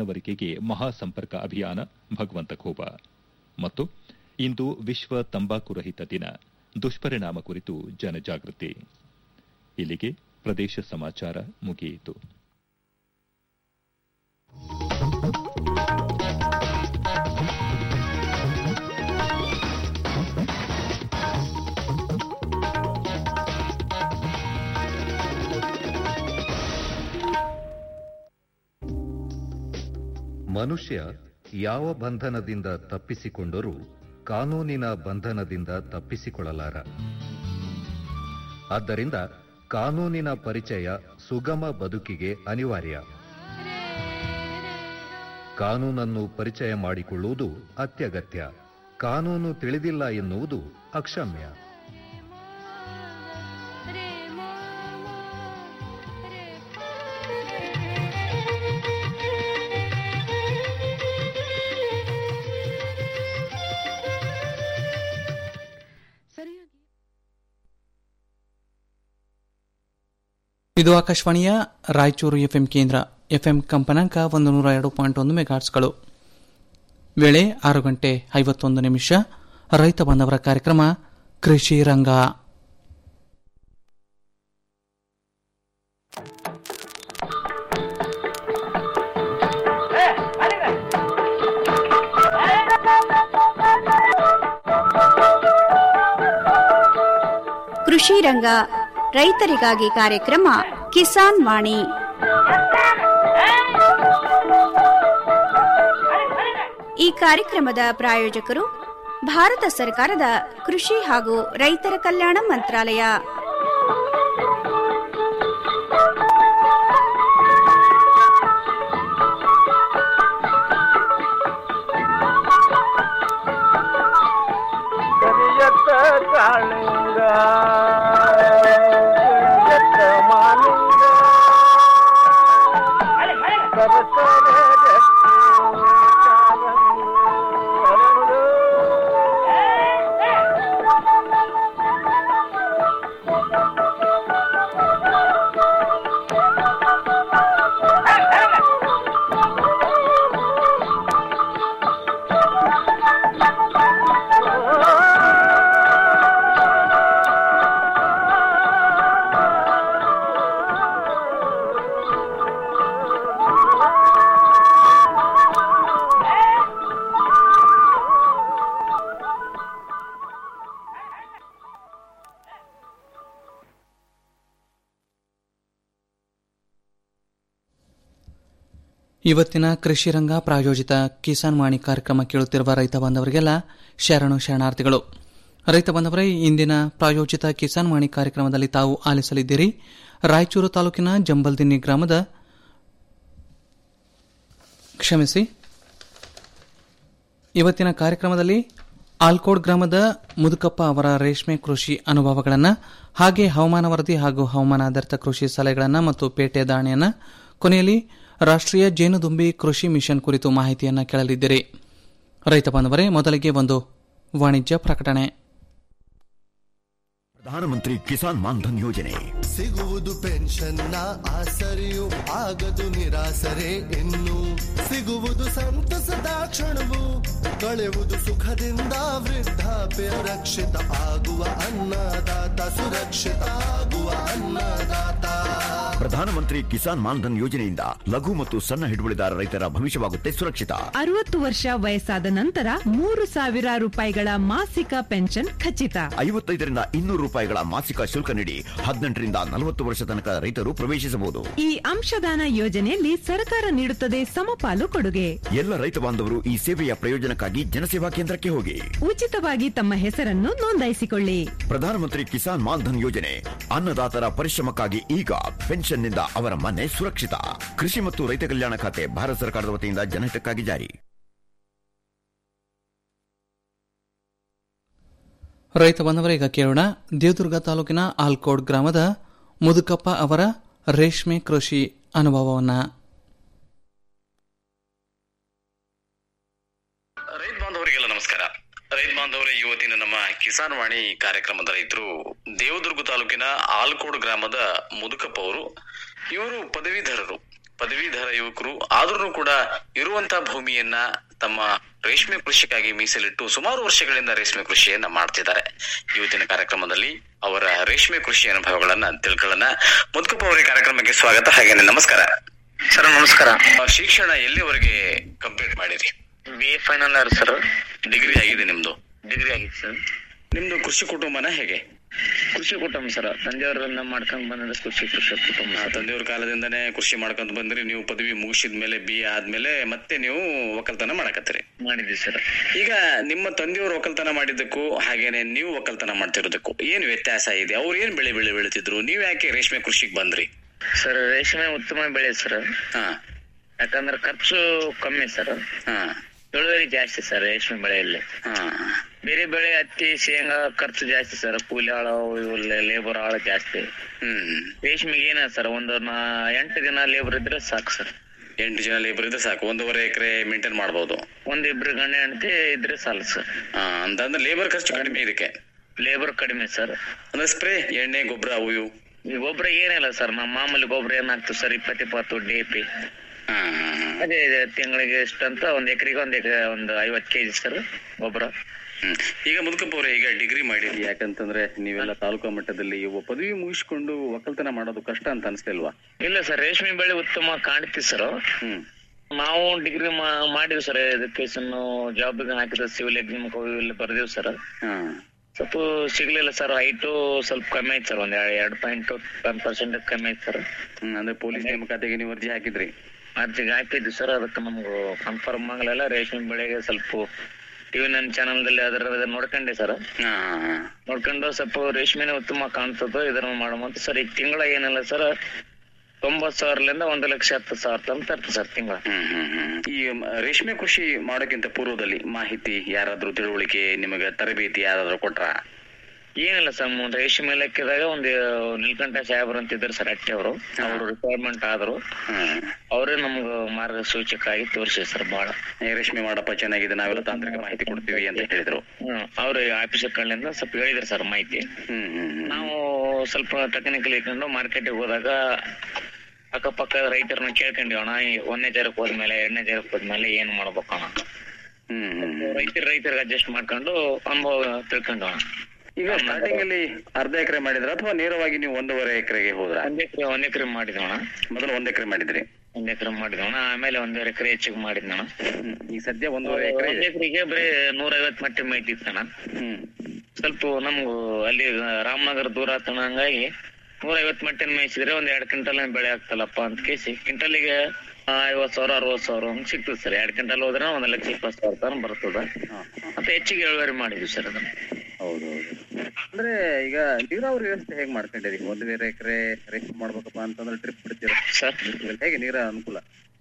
ಮನವರಿಕೆಗೆ ಮಹಾಸಂಪರ್ಕ ಅಭಿಯಾನ ಭಗವಂತ ಖೋಬ ಮತ್ತು ಇಂದು ವಿಶ್ವ ತಂಬಾಕು ರಹಿತ ದಿನ ದುಷ್ಪರಿಣಾಮ ಕುರಿತು ಜನಜಾಗೃತಿ ಇಲ್ಲಿಗೆ ಪ್ರದೇಶ ಸಮಾಚಾರ ಮುಗಿಯಿತು ಮನುಷ್ಯ ಯಾವ ಬಂಧನದಿಂದ ತಪ್ಪಿಸಿಕೊಂಡರೂ ಕಾನೂನಿನ ಬಂಧನದಿಂದ ತಪ್ಪಿಸಿಕೊಳ್ಳಲಾರ ಆದ್ದರಿಂದ ಕಾನೂನಿನ ಪರಿಚಯ ಸುಗಮ ಬದುಕಿಗೆ ಅನಿವಾರ್ಯ ಕಾನೂನನ್ನು ಪರಿಚಯ ಮಾಡಿಕೊಳ್ಳುವುದು ಅತ್ಯಗತ್ಯ ಕಾನೂನು ತಿಳಿದಿಲ್ಲ ಎನ್ನುವುದು ಅಕ್ಷಮ್ಯ ಇದು ಆಕಾಶವಾಣಿಯ ರಾಯಚೂರು ಎಫ್ಎಂ ಕೇಂದ್ರ ಎಫ್ಎಂ ಕಂಪನಾಂಕ ಒಂದು ನೂರ ಎರಡು ಪಾಯಿಂಟ್ ಒಂದು ಮೆಗಾಟ್ಸ್ಗಳು ವೇಳೆ ಆರು ಗಂಟೆ ಐವತ್ತೊಂದು ನಿಮಿಷ ರೈತ ಬಾಂಧವರ ಕಾರ್ಯಕ್ರಮ ಕೃಷಿ ರಂಗ ಕೃಷಿ ರಂಗ ರೈತರಿಗಾಗಿ ಕಾರ್ಯಕ್ರಮ ಕಿಸಾನ್ ವಾಣಿ ಈ ಕಾರ್ಯಕ್ರಮದ ಪ್ರಾಯೋಜಕರು ಭಾರತ ಸರ್ಕಾರದ ಕೃಷಿ ಹಾಗೂ ರೈತರ ಕಲ್ಯಾಣ ಮಂತ್ರಾಲಯ ಕರಿಯತ್ತ ಕಾಳಿಂಗ ಕರಿಯತ್ತ ಮಾಲಿಂಗ ಸರಸರ ಜಟ್ಟಿ ಕಾರಂಗಿ ಹರಳು. ಇವತ್ತಿನ ಕೃಷಿ ರಂಗ ಪ್ರಾಯೋಜಿತ ಕಿಸಾನ್ ವಾಣಿ ಕಾರ್ಯಕ್ರಮ ಕೇಳುತ್ತಿರುವ ರೈತ ಬಾಂಧವರಿಗೆಲ್ಲ ಶರಣು ಶರಣಾರ್ಥಿಗಳು ರೈತ ಬಾಂಧವರೇ ಇಂದಿನ ಪ್ರಾಯೋಜಿತ ಕಿಸಾನ್ ವಾಣಿ ಕಾರ್ಯಕ್ರಮದಲ್ಲಿ ತಾವು ಆಲಿಸಲಿದ್ದೀರಿ ರಾಯಚೂರು ತಾಲೂಕಿನ ಜಂಬಲ್ದಿನ್ನಿ ಗ್ರಾಮದ ಕ್ಷಮಿಸಿ ಇವತ್ತಿನ ಕಾರ್ಯಕ್ರಮದಲ್ಲಿ ಆಲ್ಕೋಡ್ ಗ್ರಾಮದ ಮುದುಕಪ್ಪ ಅವರ ರೇಷ್ಮೆ ಕೃಷಿ ಅನುಭವಗಳನ್ನು ಹಾಗೆ ಹವಾಮಾನ ವರದಿ ಹಾಗೂ ಹವಾಮಾನ ಆಧಾರಿತ ಕೃಷಿ ಸಲಹೆಗಳನ್ನು ಮತ್ತು ಪೇಟೆ ದಾಣೆಯನ್ನು ಕೊನೆಯಲ್ಲಿ ರಾಷ್ಟ್ರೀಯ ಜೇನುದುಂಬಿ ಕೃಷಿ ಮಿಷನ್ ಕುರಿತು ಮಾಹಿತಿಯನ್ನು ಕೇಳಲಿದ್ದೀರಿ ರೈತ ಬಾಂಧವರೇ ಮೊದಲಿಗೆ ಒಂದು ವಾಣಿಜ್ಯ ಪ್ರಕಟಣೆ ಪ್ರಧಾನಮಂತ್ರಿ ಕಿಸಾನ್ ಮಾನ್ಧನ್ ಯೋಜನೆ ಸಿಗುವುದು ಪೆನ್ಷನ್ನ ಆಸರೆಯು ಆಗದು ನಿರಾಸರೆ ಇನ್ನು ಸಿಗುವುದು ಸಂತಸದ ಕ್ಷಣವು ಕಳೆಯುವುದು ಸುಖದಿಂದ ವೃದ್ಧಾಪ್ಯ ರಕ್ಷಿತ ಆಗುವ ಅನ್ನದಾತ ಸುರಕ್ಷಿತ ಆಗುವ ಅನ್ನದಾತ ಪ್ರಧಾನಮಂತ್ರಿ ಕಿಸಾನ್ ಮಾನ್ಧನ್ ಯೋಜನೆಯಿಂದ ಲಘು ಮತ್ತು ಸಣ್ಣ ಹಿಡುವಳಿದಾರ ರೈತರ ಭವಿಷ್ಯವಾಗುತ್ತೆ ಸುರಕ್ಷಿತ ಅರವತ್ತು ವರ್ಷ ವಯಸ್ಸಾದ ನಂತರ ಮೂರು ಸಾವಿರ ರೂಪಾಯಿಗಳ ಮಾಸಿಕ ಪೆನ್ಷನ್ ಖಚಿತ ಐವತ್ತೈದರಿಂದ ಇನ್ನೂರು ರೂಪಾಯಿಗಳ ಮಾಸಿಕ ಶುಲ್ಕ ನೀಡಿ ಹದಿನೆಂಟರಿಂದ ನಲವತ್ತು ವರ್ಷ ತನಕ ರೈತರು ಪ್ರವೇಶಿಸಬಹುದು ಈ ಅಂಶದಾನ ಯೋಜನೆಯಲ್ಲಿ ಸರ್ಕಾರ ನೀಡುತ್ತದೆ ಸಮಪಾಲು ಕೊಡುಗೆ ಎಲ್ಲ ರೈತ ಬಾಂಧವರು ಈ ಸೇವೆಯ ಪ್ರಯೋಜನಕ್ಕಾಗಿ ಜನಸೇವಾ ಕೇಂದ್ರಕ್ಕೆ ಹೋಗಿ ಉಚಿತವಾಗಿ ತಮ್ಮ ಹೆಸರನ್ನು ನೋಂದಾಯಿಸಿಕೊಳ್ಳಿ ಪ್ರಧಾನಮಂತ್ರಿ ಕಿಸಾನ್ ಮಾನ್ಧನ್ ಯೋಜನೆ ಅನ್ನದಾತರ ಪರಿಶ್ರಮಕ್ಕಾಗಿ ಈಗ ಪೆನ್ಷನ್ನಿಂದ ಅವರ ಮನೆ ಸುರಕ್ಷಿತ ಕೃಷಿ ಮತ್ತು ರೈತ ಕಲ್ಯಾಣ ಖಾತೆ ಭಾರತ ಸರ್ಕಾರದ ವತಿಯಿಂದ ಜನಹಿತಕ್ಕಾಗಿ ಜಾರಿ ರೈತ ಬಾಂಧವರೇ ಈಗ ಕೇಳೋಣ ದೇವದುರ್ಗ ತಾಲೂಕಿನ ಆಲ್ಕೋಡ್ ಗ್ರಾಮದ ಮುದುಕಪ್ಪ ಅವರ ರೇಷ್ಮೆ ಕೃಷಿ ಅನುಭವವನ್ನು ರೈತ ಬಾಂಧವರಿಗೆಲ್ಲ ನಮಸ್ಕಾರ ರೈತ ಬಾಂಧವರೇ ಇವತ್ತಿನ ನಮ್ಮ ಕಿಸಾನ್ ವಾಣಿ ಕಾರ್ಯಕ್ರಮದ ರೈತರು ದೇವದುರ್ಗ ತಾಲೂಕಿನ ಆಲ್ಕೋಡ್ ಗ್ರಾಮದ ಮುದುಕಪ್ಪ ಅವರು ಇವರು ಪದವೀಧರರು ಪದವೀಧರ ಯುವಕರು ಆದ್ರೂ ಕೂಡ ಇರುವಂತಹ ಭೂಮಿಯನ್ನ ತಮ್ಮ ರೇಷ್ಮೆ ಕೃಷಿಗಾಗಿ ಮೀಸಲಿಟ್ಟು ಸುಮಾರು ವರ್ಷಗಳಿಂದ ರೇಷ್ಮೆ ಕೃಷಿಯನ್ನ ಮಾಡ್ತಿದ್ದಾರೆ ಇವತ್ತಿನ ಕಾರ್ಯಕ್ರಮದಲ್ಲಿ ಅವರ ರೇಷ್ಮೆ ಕೃಷಿ ಅನುಭವಗಳನ್ನ ತಿಳ್ಕೊಳ್ಳೋಣ ಮುದ್ಕಪ್ಪ ಅವರ ಕಾರ್ಯಕ್ರಮಕ್ಕೆ ಸ್ವಾಗತ ಹಾಗೇನೆ ನಮಸ್ಕಾರ ಸರ್ ನಮಸ್ಕಾರ ಆ, ಶಿಕ್ಷಣ ಎಲ್ಲಿವರೆಗೆ ಕಂಪ್ಲೀಟ್ ಮಾಡಿರಿ B A final year sir degree ಆಗಿದೆ ನಿಮ್ದು ಡಿಗ್ರಿ ಆಗಿದೆ ಸರ್ ನಿಮ್ದು ಕೃಷಿ ಕುಟುಂಬನ ಹೇಗೆ ಕೃಷಿ ಕುಟುಂಬ ಸರ್ ತಂದೆಯವರಿಂದ ಮಾಡ್ಕೊಂಡ್ ಬಂದಿದ್ದ ಕೃಷಿ ಕೃಷಿ ಕುಟುಂಬ ಆ, ತಂದೆಯವ್ರ ಕಾಲದಿಂದನೇ ಕೃಷಿ ಮಾಡ್ಕೊಂತ ಬಂದ್ರಿ ನೀವು ಪದವಿ ಮುಗಿಸಿದ ಮೇಲೆ ಬಿ ಎ ಆದ್ಮೇಲೆ ಮತ್ತೆ ನೀವು ಒಕ್ಕಲ್ತನ ಮಾಡಕತ್ತೀರಿ ಮಾಡಿದ್ವಿ ಸರ್ ಈಗ ನಿಮ್ಮ ತಂದೆಯವರು ಒಕ್ಕಲ್ತನ ಮಾಡಿದ್ದಕ್ಕೂ ಹಾಗೇನೆ ನೀವು ಒಕ್ಕಲ್ತನ ಮಾಡ್ತಿರೋದಕ್ಕೂ ಏನ್ ವ್ಯತ್ಯಾಸ ಇದೆ ಅವ್ರು ಏನ್ ಬೆಳೆ ಬೆಳೆ ಬೆಳಿತಿದ್ರು ನೀವ್ ಯಾಕೆ ರೇಷ್ಮೆ ಕೃಷಿಗೆ ಬಂದ್ರಿ ಸರ್ ರೇಷ್ಮೆ ಉತ್ತಮ ಬೆಳೆ ಸರ್ ಹಾ ಯಾಕಂದ್ರೆ ಖರ್ಚು ಕಮ್ಮಿ ಸರ್ ಹಾ ಇಳುವರಿ ಜಾಸ್ತಿ ಸರ್ ರೇಷ್ಮೆ ಬೆಳೆಯಲ್ಲಿ ಹಾ ಬೇರೆ ಬೆಳೆ ಹತ್ತಿ ಶೇಂಗಾ ಖರ್ಚು ಜಾಸ್ತಿ ಸರ್ ಕೂಲಿ ಆಳು ಇವು ಲೇಬರ್ ಆಳು ಜಾಸ್ತಿ ಹ್ಮ್ ರೇಷ್ಮೆಗೆ ಏನ ಸರ್ ಒಂದು ನಾ ಎಂಟು ದಿನ ಲೇಬರ್ ಇದ್ರೆ ಸಾಕು ಸರ್ ಎಂಟು ಜನ ಲೇಬರ್ ಇದ್ರೆ ಸಾಕು ಒಂದೂವರೆ ಎಕರೆ ಮೇಂಟೈನ್ ಮಾಡ್ಬೋದು ಒಂದ್ ಇಬ್ರು ಗಂಡ ಹೆಂಡತಿ ಇದ್ರೆ ಸಾಲ ಸರ್ ಹಾ ಅಂತಂದ್ರೆ ಲೇಬರ್ ಖರ್ಚು ಕಡಿಮೆ ಇದಕ್ಕೆ ಲೇಬರ್ ಕಡಿಮೆ ಸರ್ ಅಂದ್ರೆ ಸ್ಪ್ರೇ ಎಣ್ಣೆ ಗೊಬ್ಬರ ಅವು ಇವು ಈ ಗೊಬ್ಬರ ಏನಿಲ್ಲ ಸರ್ ನಮ್ಮ ಮಾಮೂಲಿ ಗೊಬ್ಬರ ಏನಾಗ್ತದೆ ಸರ್ ಇಪ್ಪತ್ತು ಇಪ್ಪತ್ತು ಡಿ ಪಿ ಹಾ ಹಾ ಹಾ ಅದೇ ತಿಂಗಳಿಗೆ ಎಷ್ಟಂತ ಒಂದ್ ಎಕರೆಗೆ ಒಂದ್ ಎಕರೆ ಒಂದು ಐವತ್ತು ಕೆಜಿ ಸರ್ ಗೊಬ್ಬರ ಹ್ಮ್. ಈಗ ಮುದುಕಪ್ಪ ಅವ್ರೆ ಈಗ ಡಿಗ್ರಿ ಮಾಡಿದ್ರಿ ಯಾಕಂತಂದ್ರೆ ನೀವೆಲ್ಲ ತಾಲೂಕಾ ಮಟ್ಟದಲ್ಲಿ ಇವು ಪದವಿ ಮುಗಿಸ್ಕೊಂಡು ಒಕ್ಕಲ್ತನ ಮಾಡೋದು ಕಷ್ಟ ಅಂತ ಅನ್ಸ್ಲಿಲ್ವಾ ಇಲ್ಲ ಸರ್ ರೇಷ್ಮೆ ಬೆಳೆ ಉತ್ತಮ ಕಾಣ್ತಿ ಸರ್ ಹ್ಮ್ ನಾವು ಡಿಗ್ರಿ ಮಾಡಿದ್ವಿ ಸರ್ ಎಜುಕೇಶನ್ ಜಾಬ್ಗೆ ಹಾಕಿದ ಸಿವಿಲ್ ಎಕ್ಸಾಮ್ ಇಲ್ಲಿ ಬರ್ದೇವ್ ಸರ್ ಹಾ ಸ್ವಲ್ಪ ಸಿಗ್ಲಿಲ್ಲ ಸರ್ ಹೈಟು ಸ್ವಲ್ಪ ಕಮ್ಮಿ ಐತೆ ಸರ್ ಒಂದ್ ಎರಡು ಪಾಯಿಂಟ್ ಒನ್ ಪರ್ಸೆಂಟ್ ಕಮ್ಮಿ ಐತೆ ಸರ್ ಹ್ಮ್ ಅಂದ್ರೆ ಪೊಲೀಸ್ ನೇಮಕಾತಿಗೆ ನೀವು ಅರ್ಜಿ ಹಾಕಿದ್ರಿ ಅರ್ಜಿಗೆ ಹಾಕಿದ್ವಿ ಸರ್ ಅದಕ್ಕೆ ನಮ್ಗೆ ಕನ್ಫರ್ಮ್ ಆಗಲಿಲ್ಲ ರೇಷ್ಮೆ ಬೆಳೆಗೆ ಸ್ವಲ್ಪ ಟಿವಿ ನೈನ್ ಚಾನಲ್ ದಲ್ಲಿ ಅದರ ನೋಡ್ಕೊಂಡೆ ಸರ್ ಹಾ ಹಾ ಹಾ ನೋಡ್ಕೊಂಡು ಸ್ವಲ್ಪ ರೇಷ್ಮೆನೇ ಉತ್ತಮ ಕಾಣ್ತದ ಇದನ್ನ ಮಾಡುವಂತ ಸರ್ ಈಗ ತಿಂಗಳ ಏನಿಲ್ಲ ಸರ್ ತೊಂಬತ್ ಸಾವಿರಲಿಂದ ಒಂದು ಲಕ್ಷ ಹತ್ತು ಸಾವಿರ ತನಕ ತರ್ತದೆ ಸರ್ ತಿಂಗಳ ಹ್ಮ್ ಹ್ಮ್ ಹ್ಮ್. ಈ ಮ- ರೇಷ್ಮೆ ಕೃಷಿ ಮಾಡೋಕ್ಕಿಂತ ಪೂರ್ವದಲ್ಲಿ ಮಾಹಿತಿ ಯಾರಾದ್ರೂ ತಿಳುವಳಿಕೆ ನಿಮಗೆ ತರಬೇತಿ ಯಾರಾದ್ರೂ ಕೊಟ್ರ ಏನಿಲ್ಲ ಸರ್ ಮುಂದೆ ರೇಷ್ಮೆ ಇಲಾಖೆದಾಗ ಒಂದು ನೀಲ್ಕಂಠ ಸಾಹೇಬ್ರು ಅಂತ ಇದ್ರು ಸರ್ ಅಟ್ಟೆ ಅವರು ಅವರು ರಿಟೈರ್ಮೆಂಟ್ ಆದ್ರು ಅವರೇ ನಮ್ಗ ಮಾರ್ಗಸೂಚಕ ಆಗಿ ತೋರಿಸಿ ಸರ್ ಬಹಳ ರೇಷ್ಮೆ ಮಾಡಪ್ಪ ಚೆನ್ನಾಗಿದೆ ನಾವೆಲ್ಲ ತಾಂತ್ರಿಕ ಮಾಹಿತಿ ಕೊಡ್ತೀವಿ ಅಂತ ಹೇಳಿದ್ರು ಹ್ಮ್ ಅವ್ರ ಆಫೀಸ್ ಕಡೆಯಿಂದ ಸ್ವಲ್ಪ ಹೇಳಿದ್ರು ಸರ್ ಮಾಹಿತಿ ಹ್ಮ್ ಹ್ಮ್ ಹ್ಮ್. ನಾವು ಸ್ವಲ್ಪ ಟೆಕ್ನಿಕಲ್ ಇಟ್ಕೊಂಡು ಮಾರ್ಕೆಟಿಗೆ ಹೋದಾಗ ಅಕ್ಕಪಕ್ಕ ರೈತರನ್ನ ಕೇಳ್ಕೊಂಡಿವಿ ಅಣ್ಣ ಈ ಒಂದನೇ ಜರಕ್ ಹೋದ್ಮೇಲೆ ಎರಡನೇ ಜರಕ್ ಹೋದ್ಮೇಲೆ ಏನ್ ಮಾಡ್ಬೇಕು ಅಣ್ಣ ಹ್ಮ್ ಹ್ಮ್ ಹ್ಮ್. ರೈತರ ರೈತರಿಗೆ ಅಡ್ಜಸ್ಟ್ ಮಾಡ್ಕೊಂಡು ಅನುಭವ ತಿಳ್ಕೊಂಡು ಅಣ್ಣ ಈಗ ಸ್ಟಾರ್ಟಿಂಗ್ ಅಲ್ಲಿ ಅರ್ಧ ಎಕರೆ ಮಾಡಿದ್ರ ಅಥವಾ ನೇರವಾಗಿ ನೀವು ಒಂದೂವರೆ ಎಕರೆಗೆ ಹೋದ್ರ ಒಂದ್ ಎಕರೆ ಒಂದ್ ಎಕರೆ ಮಾಡಿದ್ವಿ ಅಣ್ಣ ಮೊದಲು ಒಂದ್ ಎಕರೆ ಮಾಡಿದ್ರಿ ಒಂದ್ ಎಕರೆ ಮಾಡಿದ್ವಿ ಅಣ್ಣ ಆಮೇಲೆ ಒಂದೂವರೆ ಎಕರೆ ಹೆಚ್ಚಿಗೆ ಮಾಡಿದ್ವಿ ಅಣ್ಣ ಹ್ಮ್. ಈಗ ಸದ್ಯ ಒಂದೂವರೆ ಎಕರೆ ಒಂದ್ ಎಕರೆಗೆ ಬರೀ ನೂರ ಐವತ್ ಮಟ್ಟಿ ಮೇಯ್ತಿತ್ತು ಅಣ್ಣ ಹ್ಮ್ ಸ್ವಲ್ಪ ನಮ್ಗೂ ಅಲ್ಲಿ ರಾಮನಗರ ದೂರ ಆತಣ ಹಂಗಾಗಿ ನೂರ ಐವತ್ ಮಟ್ಟಿನ ಮೇಯಿಸಿದ್ರೆ ಒಂದ್ ಎರಡ್ ಕ್ವಿಂಟಲ್ ಬೆಳೆ ಆಗ್ತಲ್ಲಪ್ಪ ಅಂತ ಕೇಸಿ ಕ್ವಿಂಟಲಿಗೆ ಐವತ್ ಸಾವಿರ ಅರವತ್ ಸಾವಿರ ಹಂಗ್ ಸಿಗ್ತದೆ ಸರ್ ಎರಡ್ ಕ್ವಿಂಟಲ್ ಹೋದ್ರೆ ಒಂದ್ ಲಕ್ಷ ಇಪ್ಪತ್ತು ಸಾವಿರ ತನಕ ಬರ್ತದ ಮತ್ತೆ ಹೆಚ್ಚಿಗೆ ಇಳುವರಿ ಮಾಡಿದ್ವಿ ಸರ್ ಅದನ್ನ ಹೌದು ಹೌದು ಅಂದ್ರೆ ಈಗ ನೀರಾವರಿ ವ್ಯವಸ್ಥೆ ಹೇಗ್ ಮಾಡ್ಕೊಂಡಿರಿ ಒಂದೂವರೆ ಎಕರೆ ರೇಷ್ಮೆ ಮಾಡ್ಬೇಕಪ್ಪ ಅಂತಂದ್ರೆ ಟ್ರಿಪ್ ಬಿಡ್ತೀರಾ ಸರ್ ಹೇಗೆ ನೀರ ಅನುಕೂಲ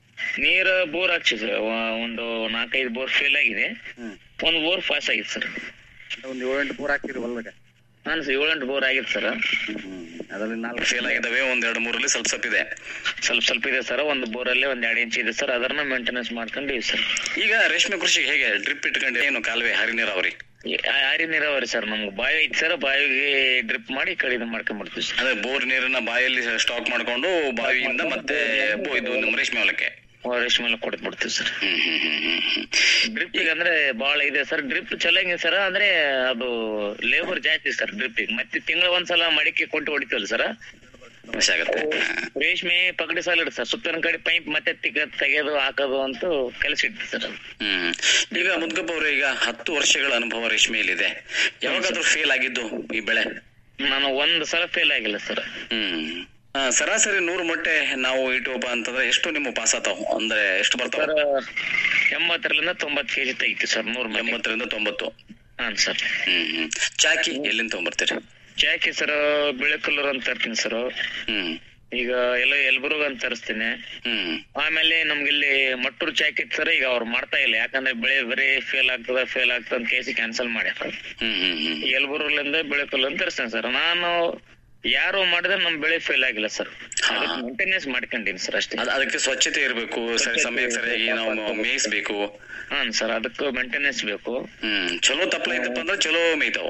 ನೀರ್ ಬೋರ್ ಹಾಕ್ಸಿ ಸರ್ ಒಂದು ನಾಲ್ಕೈದು ಬೋರ್ ಫೇಲ್ ಆಗಿದೆ ಹ್ಮ್ ಒಂದ್ ಬೋರ್ ಪಾಸ್ ಆಗಿದೆ ಸರ್ ಒಂದ್ ಏಳೆಂಟು ಬೋರ್ ಹಾಕಿರಿ ಹೊಲದಾಗ ನಾನು ಸರ್ ಏಳೆಂಟು ಬೋರ್ ಆಗಿದೆ ಸರ್ ಅದ್ರಲ್ಲಿ ನಾಲ್ಕು ಫೇಲ್ ಆಗಿದ್ದಾವೆ ಒಂದ್ ಎರಡು ಮೂರಲ್ಲಿ ಸ್ವಲ್ಪ ಸ್ವಲ್ಪ ಇದೆ ಸ್ವಲ್ಪ ಸ್ವಲ್ಪ ಇದೆ ಸರ್ ಒಂದು ಬೋರಲ್ಲಿ ಒಂದ್ ಎರಡ್ ಇಂಚ್ ಇದೆ ಸರ್ ಅದನ್ನ ಮೇಂಟೆನೆನ್ಸ್ ಮಾಡ್ಕೊಂಡಿವಿ ಸರ್ ಈಗ ರೇಷ್ಮೆ ಕೃಷಿಗೆ ಹೇಗೆ ಡ್ರಿಪ್ ಇಟ್ಕೊಂಡು ಏನು ಕಾಲುವೆ ಹರಿ ನೀರಾವರಿ ಆರಿ ನೀರಾವರಿ ಸರ್ ನಮ್ಗೆ ಬಾವಿ ಐತಿ ಸರ್ ಬಾವಿಗೆ ಡ್ರಿಪ್ ಮಾಡಿ ಕಡಿಮೆ ಮಾಡ್ಕೊಂಡ್ಬಿಡ್ತೀವಿ ಸರ್ ಅಂದ್ರೆ ಬೋರ್ ನೀರನ್ನ ಬಾಯಲ್ಲಿ ಸ್ಟಾಕ್ ಮಾಡ್ಕೊಂಡು ಬಾವಿಯಿಂದ ಮತ್ತೆ ಬೋ- ಇದು ನಮ್ಮ ರೇಷ್ಮೆ ಹೊಲಕ್ಕೆ ರೇಷ್ಮೆ ಎಲ್ಲ ಕೊಡ್ತು ಬಿಡ್ತೀವಿ ಸರ್ ಹ್ಮ್ ಹ್ಮ್ ಹ್ಮ್ ಹ್ಮ್ ಹ್ಮ್. ಡ್ರಿಪ್ ಅಂದ್ರೆ ಬಹಳ ಇದೆ ಸರ್ ಡ್ರಿಪ್ ಚಲಂಗಿ ಸರ್ ಅಂದ್ರೆ ಅದು ಲೇಬರ್ ಜಾಸ್ತಿ ಸರ್ ಡ್ರಿಪ್ ಮತ್ತೆ ತಿಂಗಳ ಒಂದ್ಸಲ ಮಡಿಕೆ ಕೊಟ್ಟು ಹೊಡಿತೀವಲ್ಲ ಸರ್ ಸಮಸ್ಯೆ ಆಗತ್ತೆ ರೇಷ್ಮೆ ಪಗಡಿ ಸಾಲ ಇಡುತ್ತೆ ಸರ್ ಸುತ್ತನ ಕಡೆ ಪೈಪ್ ಮತ್ತೆ ತಿಕ್ಕ ತೆಗೆದು ಹಾಕೋದು ಅಂತೂ ಕೆಲಸ ಇಡ್ತೀವಿ ಸರ್ ಅದು ಹ್ಮ್ ಈಗ ಮುದ್ಗಪ್ಪ ಅವ್ರೆ ಈಗ ಹತ್ತು ವರ್ಷಗಳ ಅನುಭವ ರೇಷ್ಮೆಯಲ್ಲಿದೆ ಯಾವಾಗಾದ್ರೂ ಫೇಲ್ ಆಗಿದ್ದು ಈ ಬೆಳೆ ನಾನು ಒಂದ್ ಸಲ ಫೇಲ್ ಆಗಿಲ್ಲ ಸರ್ ಹ್ಮ್ ಆ, ಸರಾಸರಿ ನೂರು ಮೊಟ್ಟೆ ನಾವು ಇಟ್ಟುವಪ್ಪ ಅಂತಂದ್ರೆ ಎಷ್ಟು ನಿಮ್ಮ ಪಾಸ್ ಆತಾವ್ ಅಂದ್ರೆ ಎಷ್ಟು ಬರ್ತಾವ ಸರ್ ಎಂಬತ್ತರಿಂದ ತೊಂಬತ್ತು ಕೆಜಿ ತೆಗಿತೀವಿ ಸರ್ ನೂರ್ ಮೇಲೆ ಎಂಬತ್ತರಿಂದ ತೊಂಬತ್ತು ಹಾಂ ಸರ್ ಹ್ಮ್ ಹ್ಮ್ ಚಾಕಿ ಎಲ್ಲಿಂದ ತಗೊಂಡ್ಬರ್ತೀರಿ ಜಾಕಿ ಸರ್ ಬಿಳಿಕಲ್ಲೂರ್ ಅಂತ ತರ್ತೀನಿ ಸರ್ ಹ್ಮ್ ಈಗ ಎಲ್ಲ ಯಲಬುರ್ಗ ಅಂತ ತರಿಸ್ತೀನಿ ಹ್ಮ್ ಆಮೇಲೆ ನಮ್ಗಿಲ್ಲಿ ಮಟ್ಟೂರ್ ಚಾಕಿ ಇತ್ತು ಸರ್ ಈಗ ಅವ್ರು ಮಾಡ್ತಾ ಇಲ್ಲ ಯಾಕಂದ್ರೆ ಬೆಳೆ ಬರೀ ಫೇಲ್ ಆಗ್ತದ ಫೇಲ್ ಆಗ್ತದ ಅಂತ ಕೇಸಿ ಕ್ಯಾನ್ಸಲ್ ಮಾಡ್ಯಾರ ಹ್ಮ್ ಹ್ಮ್ ಹ್ಮ್ ಯಲಬುರ್ಗಲಿಂದ ಬಿಳಿಕಲ್ಲು ಅಂತ ತರಿಸ್ತೇನೆ ಸರ್ ನಾನು ಯಾರು ಮಾಡಿದ್ರೆ ನಮ್ ಬೆಳೆ ಫೇಲ್ ಆಗಿಲ್ಲ ಸರ್ ಮೇಂಟೆನೆನ್ಸ್ ಮಾಡ್ಕೊಂಡಿನಿ ಸರ್ ಅಷ್ಟೇ ಅದ್- ಅದಕ್ಕೆ ಸ್ವಚ್ಛತೆ ಇರಬೇಕು ಸರಿ ಸಮಯಕ್ಕೆ ಸರಿಯಾಗಿ ನಾವು ಮೇಯಿಸ್ಬೇಕು ಹಾಂ ಸರ್ ಅದಕ್ಕೂ ಮೇಂಟೆನೆನ್ಸ್ ಬೇಕು ಹ್ಮ್ ಚಲೋ ತಪ್ಪಲ ಇದ್ದಪ್ಪ ಅಂದ್ರೆ ಚಲೋ ಮೇಯ್ತಾವ್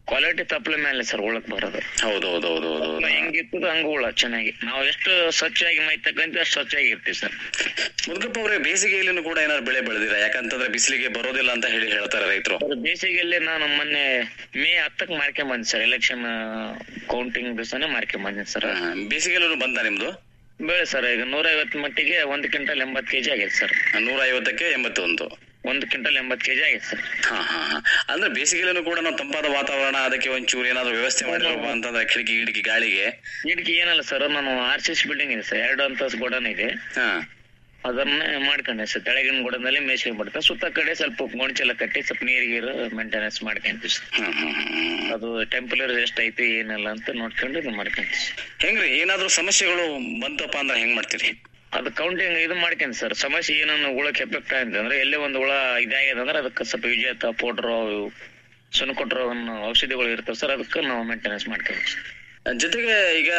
ಕ್ವಾಲಿಟಿ ತಪ್ಪಲ ಮೇಲೆ ಸರ್ ಉಳಕ್ ಬರೋದು ಹೌದು ಹೌದು ಹೌದು ಹೌದು ಹೌದು. ಹೆಂಗಿರ್ತದ ಹಂಗ ಉಳ ಚೆನ್ನಾಗಿ ನಾವು ಎಷ್ಟು ಸ್ವಚ್ಛವಾಗಿ ಮೈ ತಕ್ಕಂತ ಅಷ್ಟು ಸ್ವಚ್ಛವಾಗಿ ಇರ್ತೀವಿ ಸರ್ ಮುದ್ಕಪ್ಪ ಅವರೇ ಬೇಸಿಗೆಯಲ್ಲಿನೂ ಕೂಡ ಏನಾದ್ರು ಬೆಳೆ ಬೆಳೆದಿರಾ ಯಾಕಂತಂದ್ರೆ ಬಿಸಿಲಿಗೆ ಬರೋದಿಲ್ಲ ಅಂತ ಹೇಳಿ ಹೇಳ್ತಾರೆ ರೈತರು ಸರ್, ಬೇಸಿಗೆಯಲ್ಲಿ ನಾನು ಮೊನ್ನೆ ಮೇ ಹತ್ತಕ್ಕೆ ಮಾರ್ಕೊಂಡ್ ಬಂದೆ ಸರ್ ಎಲೆಕ್ಷನ್ ಕೌಂಟಿಂಗ್ ದಿವಸನೇ ಮಾರ್ಕೊಂಡ್ ಬಂದಿನಿ ಸರ್ ಬೇಸಿಗೆಯಲ್ಲೂ ಬಂದ ನಿಮ್ದು ಬೆಳೆ ಸರ್ ಈಗ ನೂರ ಐವತ್ತು ಮಟ್ಟಿಗೆ ಒಂದು ಕ್ವಿಂಟಲ್ ಎಂಬತ್ತು ಕೆಜಿ ಆಗೈತೆ ಸರ್ ನೂರ ಐವತ್ತಕ್ಕೆ ಎಂಬತ್ತೊಂದು ಒಂದು ಕ್ವಿಂಟಲ್ ಎಂಬತ್ತು ಕೆಜಿ ಆಗೈತೆ ಸರ್ ಹಾ ಹಾ ಹಾ ಅಂದ್ರೆ ಬೇಸಿಗೆಯಲ್ಲೂ ಕೂಡ ನಾವು ತಂಪಾದ ವಾತಾವರಣ ಅದಕ್ಕೆ ಒಂಚೂರು ಏನಾದ್ರು ವ್ಯವಸ್ಥೆ ಮಾಡಿರಪ್ಪ ಅಂತಂದ್ರೆ ಕಿಟಕಿ ಗಿಡಕಿ ಗಾಳಿಗೆ ಗಿಡಕ್ಕೆ ಏನಲ್ಲ ಸರ್ ನಾನು ಆರ್ ಸಿ ಸಿ ಬಿಲ್ಡಿಂಗ್ ಇದೆ ಸರ್ ಎರಡು ಅಂತಸ್ ಗೋಡನ್ ಇದೆ ಹಾ ಅದನ್ನೇ ಮಾಡ್ಕೊಂಡೆ ಸರ್ ತೆಳಗಿನ ಗೋಡನಲ್ಲಿ ಮೇಸಿಗೆ ಬಿಡ್ತಾ ಸುತ್ತ ಕಡೆ ಸ್ವಲ್ಪ ಗೊಂಚೆಲ್ಲ ಕಟ್ಟಿ ಸ್ವಲ್ಪ ನೀರಿಗೀರು ಮೇಂಟೆನೆನ್ಸ್ ಮಾಡ್ಕೊಂತೀವಿ ಸರ್ ಹ್ಮ್ ಹ್ಮ್ ಹ್ಮ್. ಅದು ಟೆಂಪರೇಚರ್ ಎಷ್ಟೈತಿ ಏನಿಲ್ಲ ಅಂತ ನೋಡ್ಕೊಂಡು ಇದು ಮಾಡ್ಕೊಂತೀವಿ ಸರ್. ಹೆಂಗ್ರಿ ಏನಾದ್ರು ಸಮಸ್ಯೆಗಳು ಬಂತಪ್ಪ ಅಂದ್ರೆ ಹೆಂಗ್ ಮಾಡ್ತೀರಿ ಅದು ಕೌಂಟಿಂಗ್ ಇದು ಮಾಡ್ಕೊಂಡ್ ಸರ್ ಸಮಸ್ಯೆ ಏನನ್ನ ಹುಳಕ್ಕೆ ಎಫೆಕ್ಟ್ ಆಗಿದೆ ಅಂದ್ರೆ ಎಲ್ಲೇ ಒಂದು ಹುಳ ಇದಾಗಿದೆ ಅಂದ್ರೆ ಅದಕ್ಕೆ ಸ್ವಲ್ಪ ವಿಜೇತ ಪೌಡ್ರು ಸುನಕೊಟ್ರು ಔಷಧಿಗಳು ಇರ್ತವೆ ಸರ್ ಅದಕ್ಕೆ ನಾವು ಮೇಂಟೆನೆನ್ಸ್ ಮಾಡ್ತೀವಿ ಜೊತೆಗೆ ಈಗ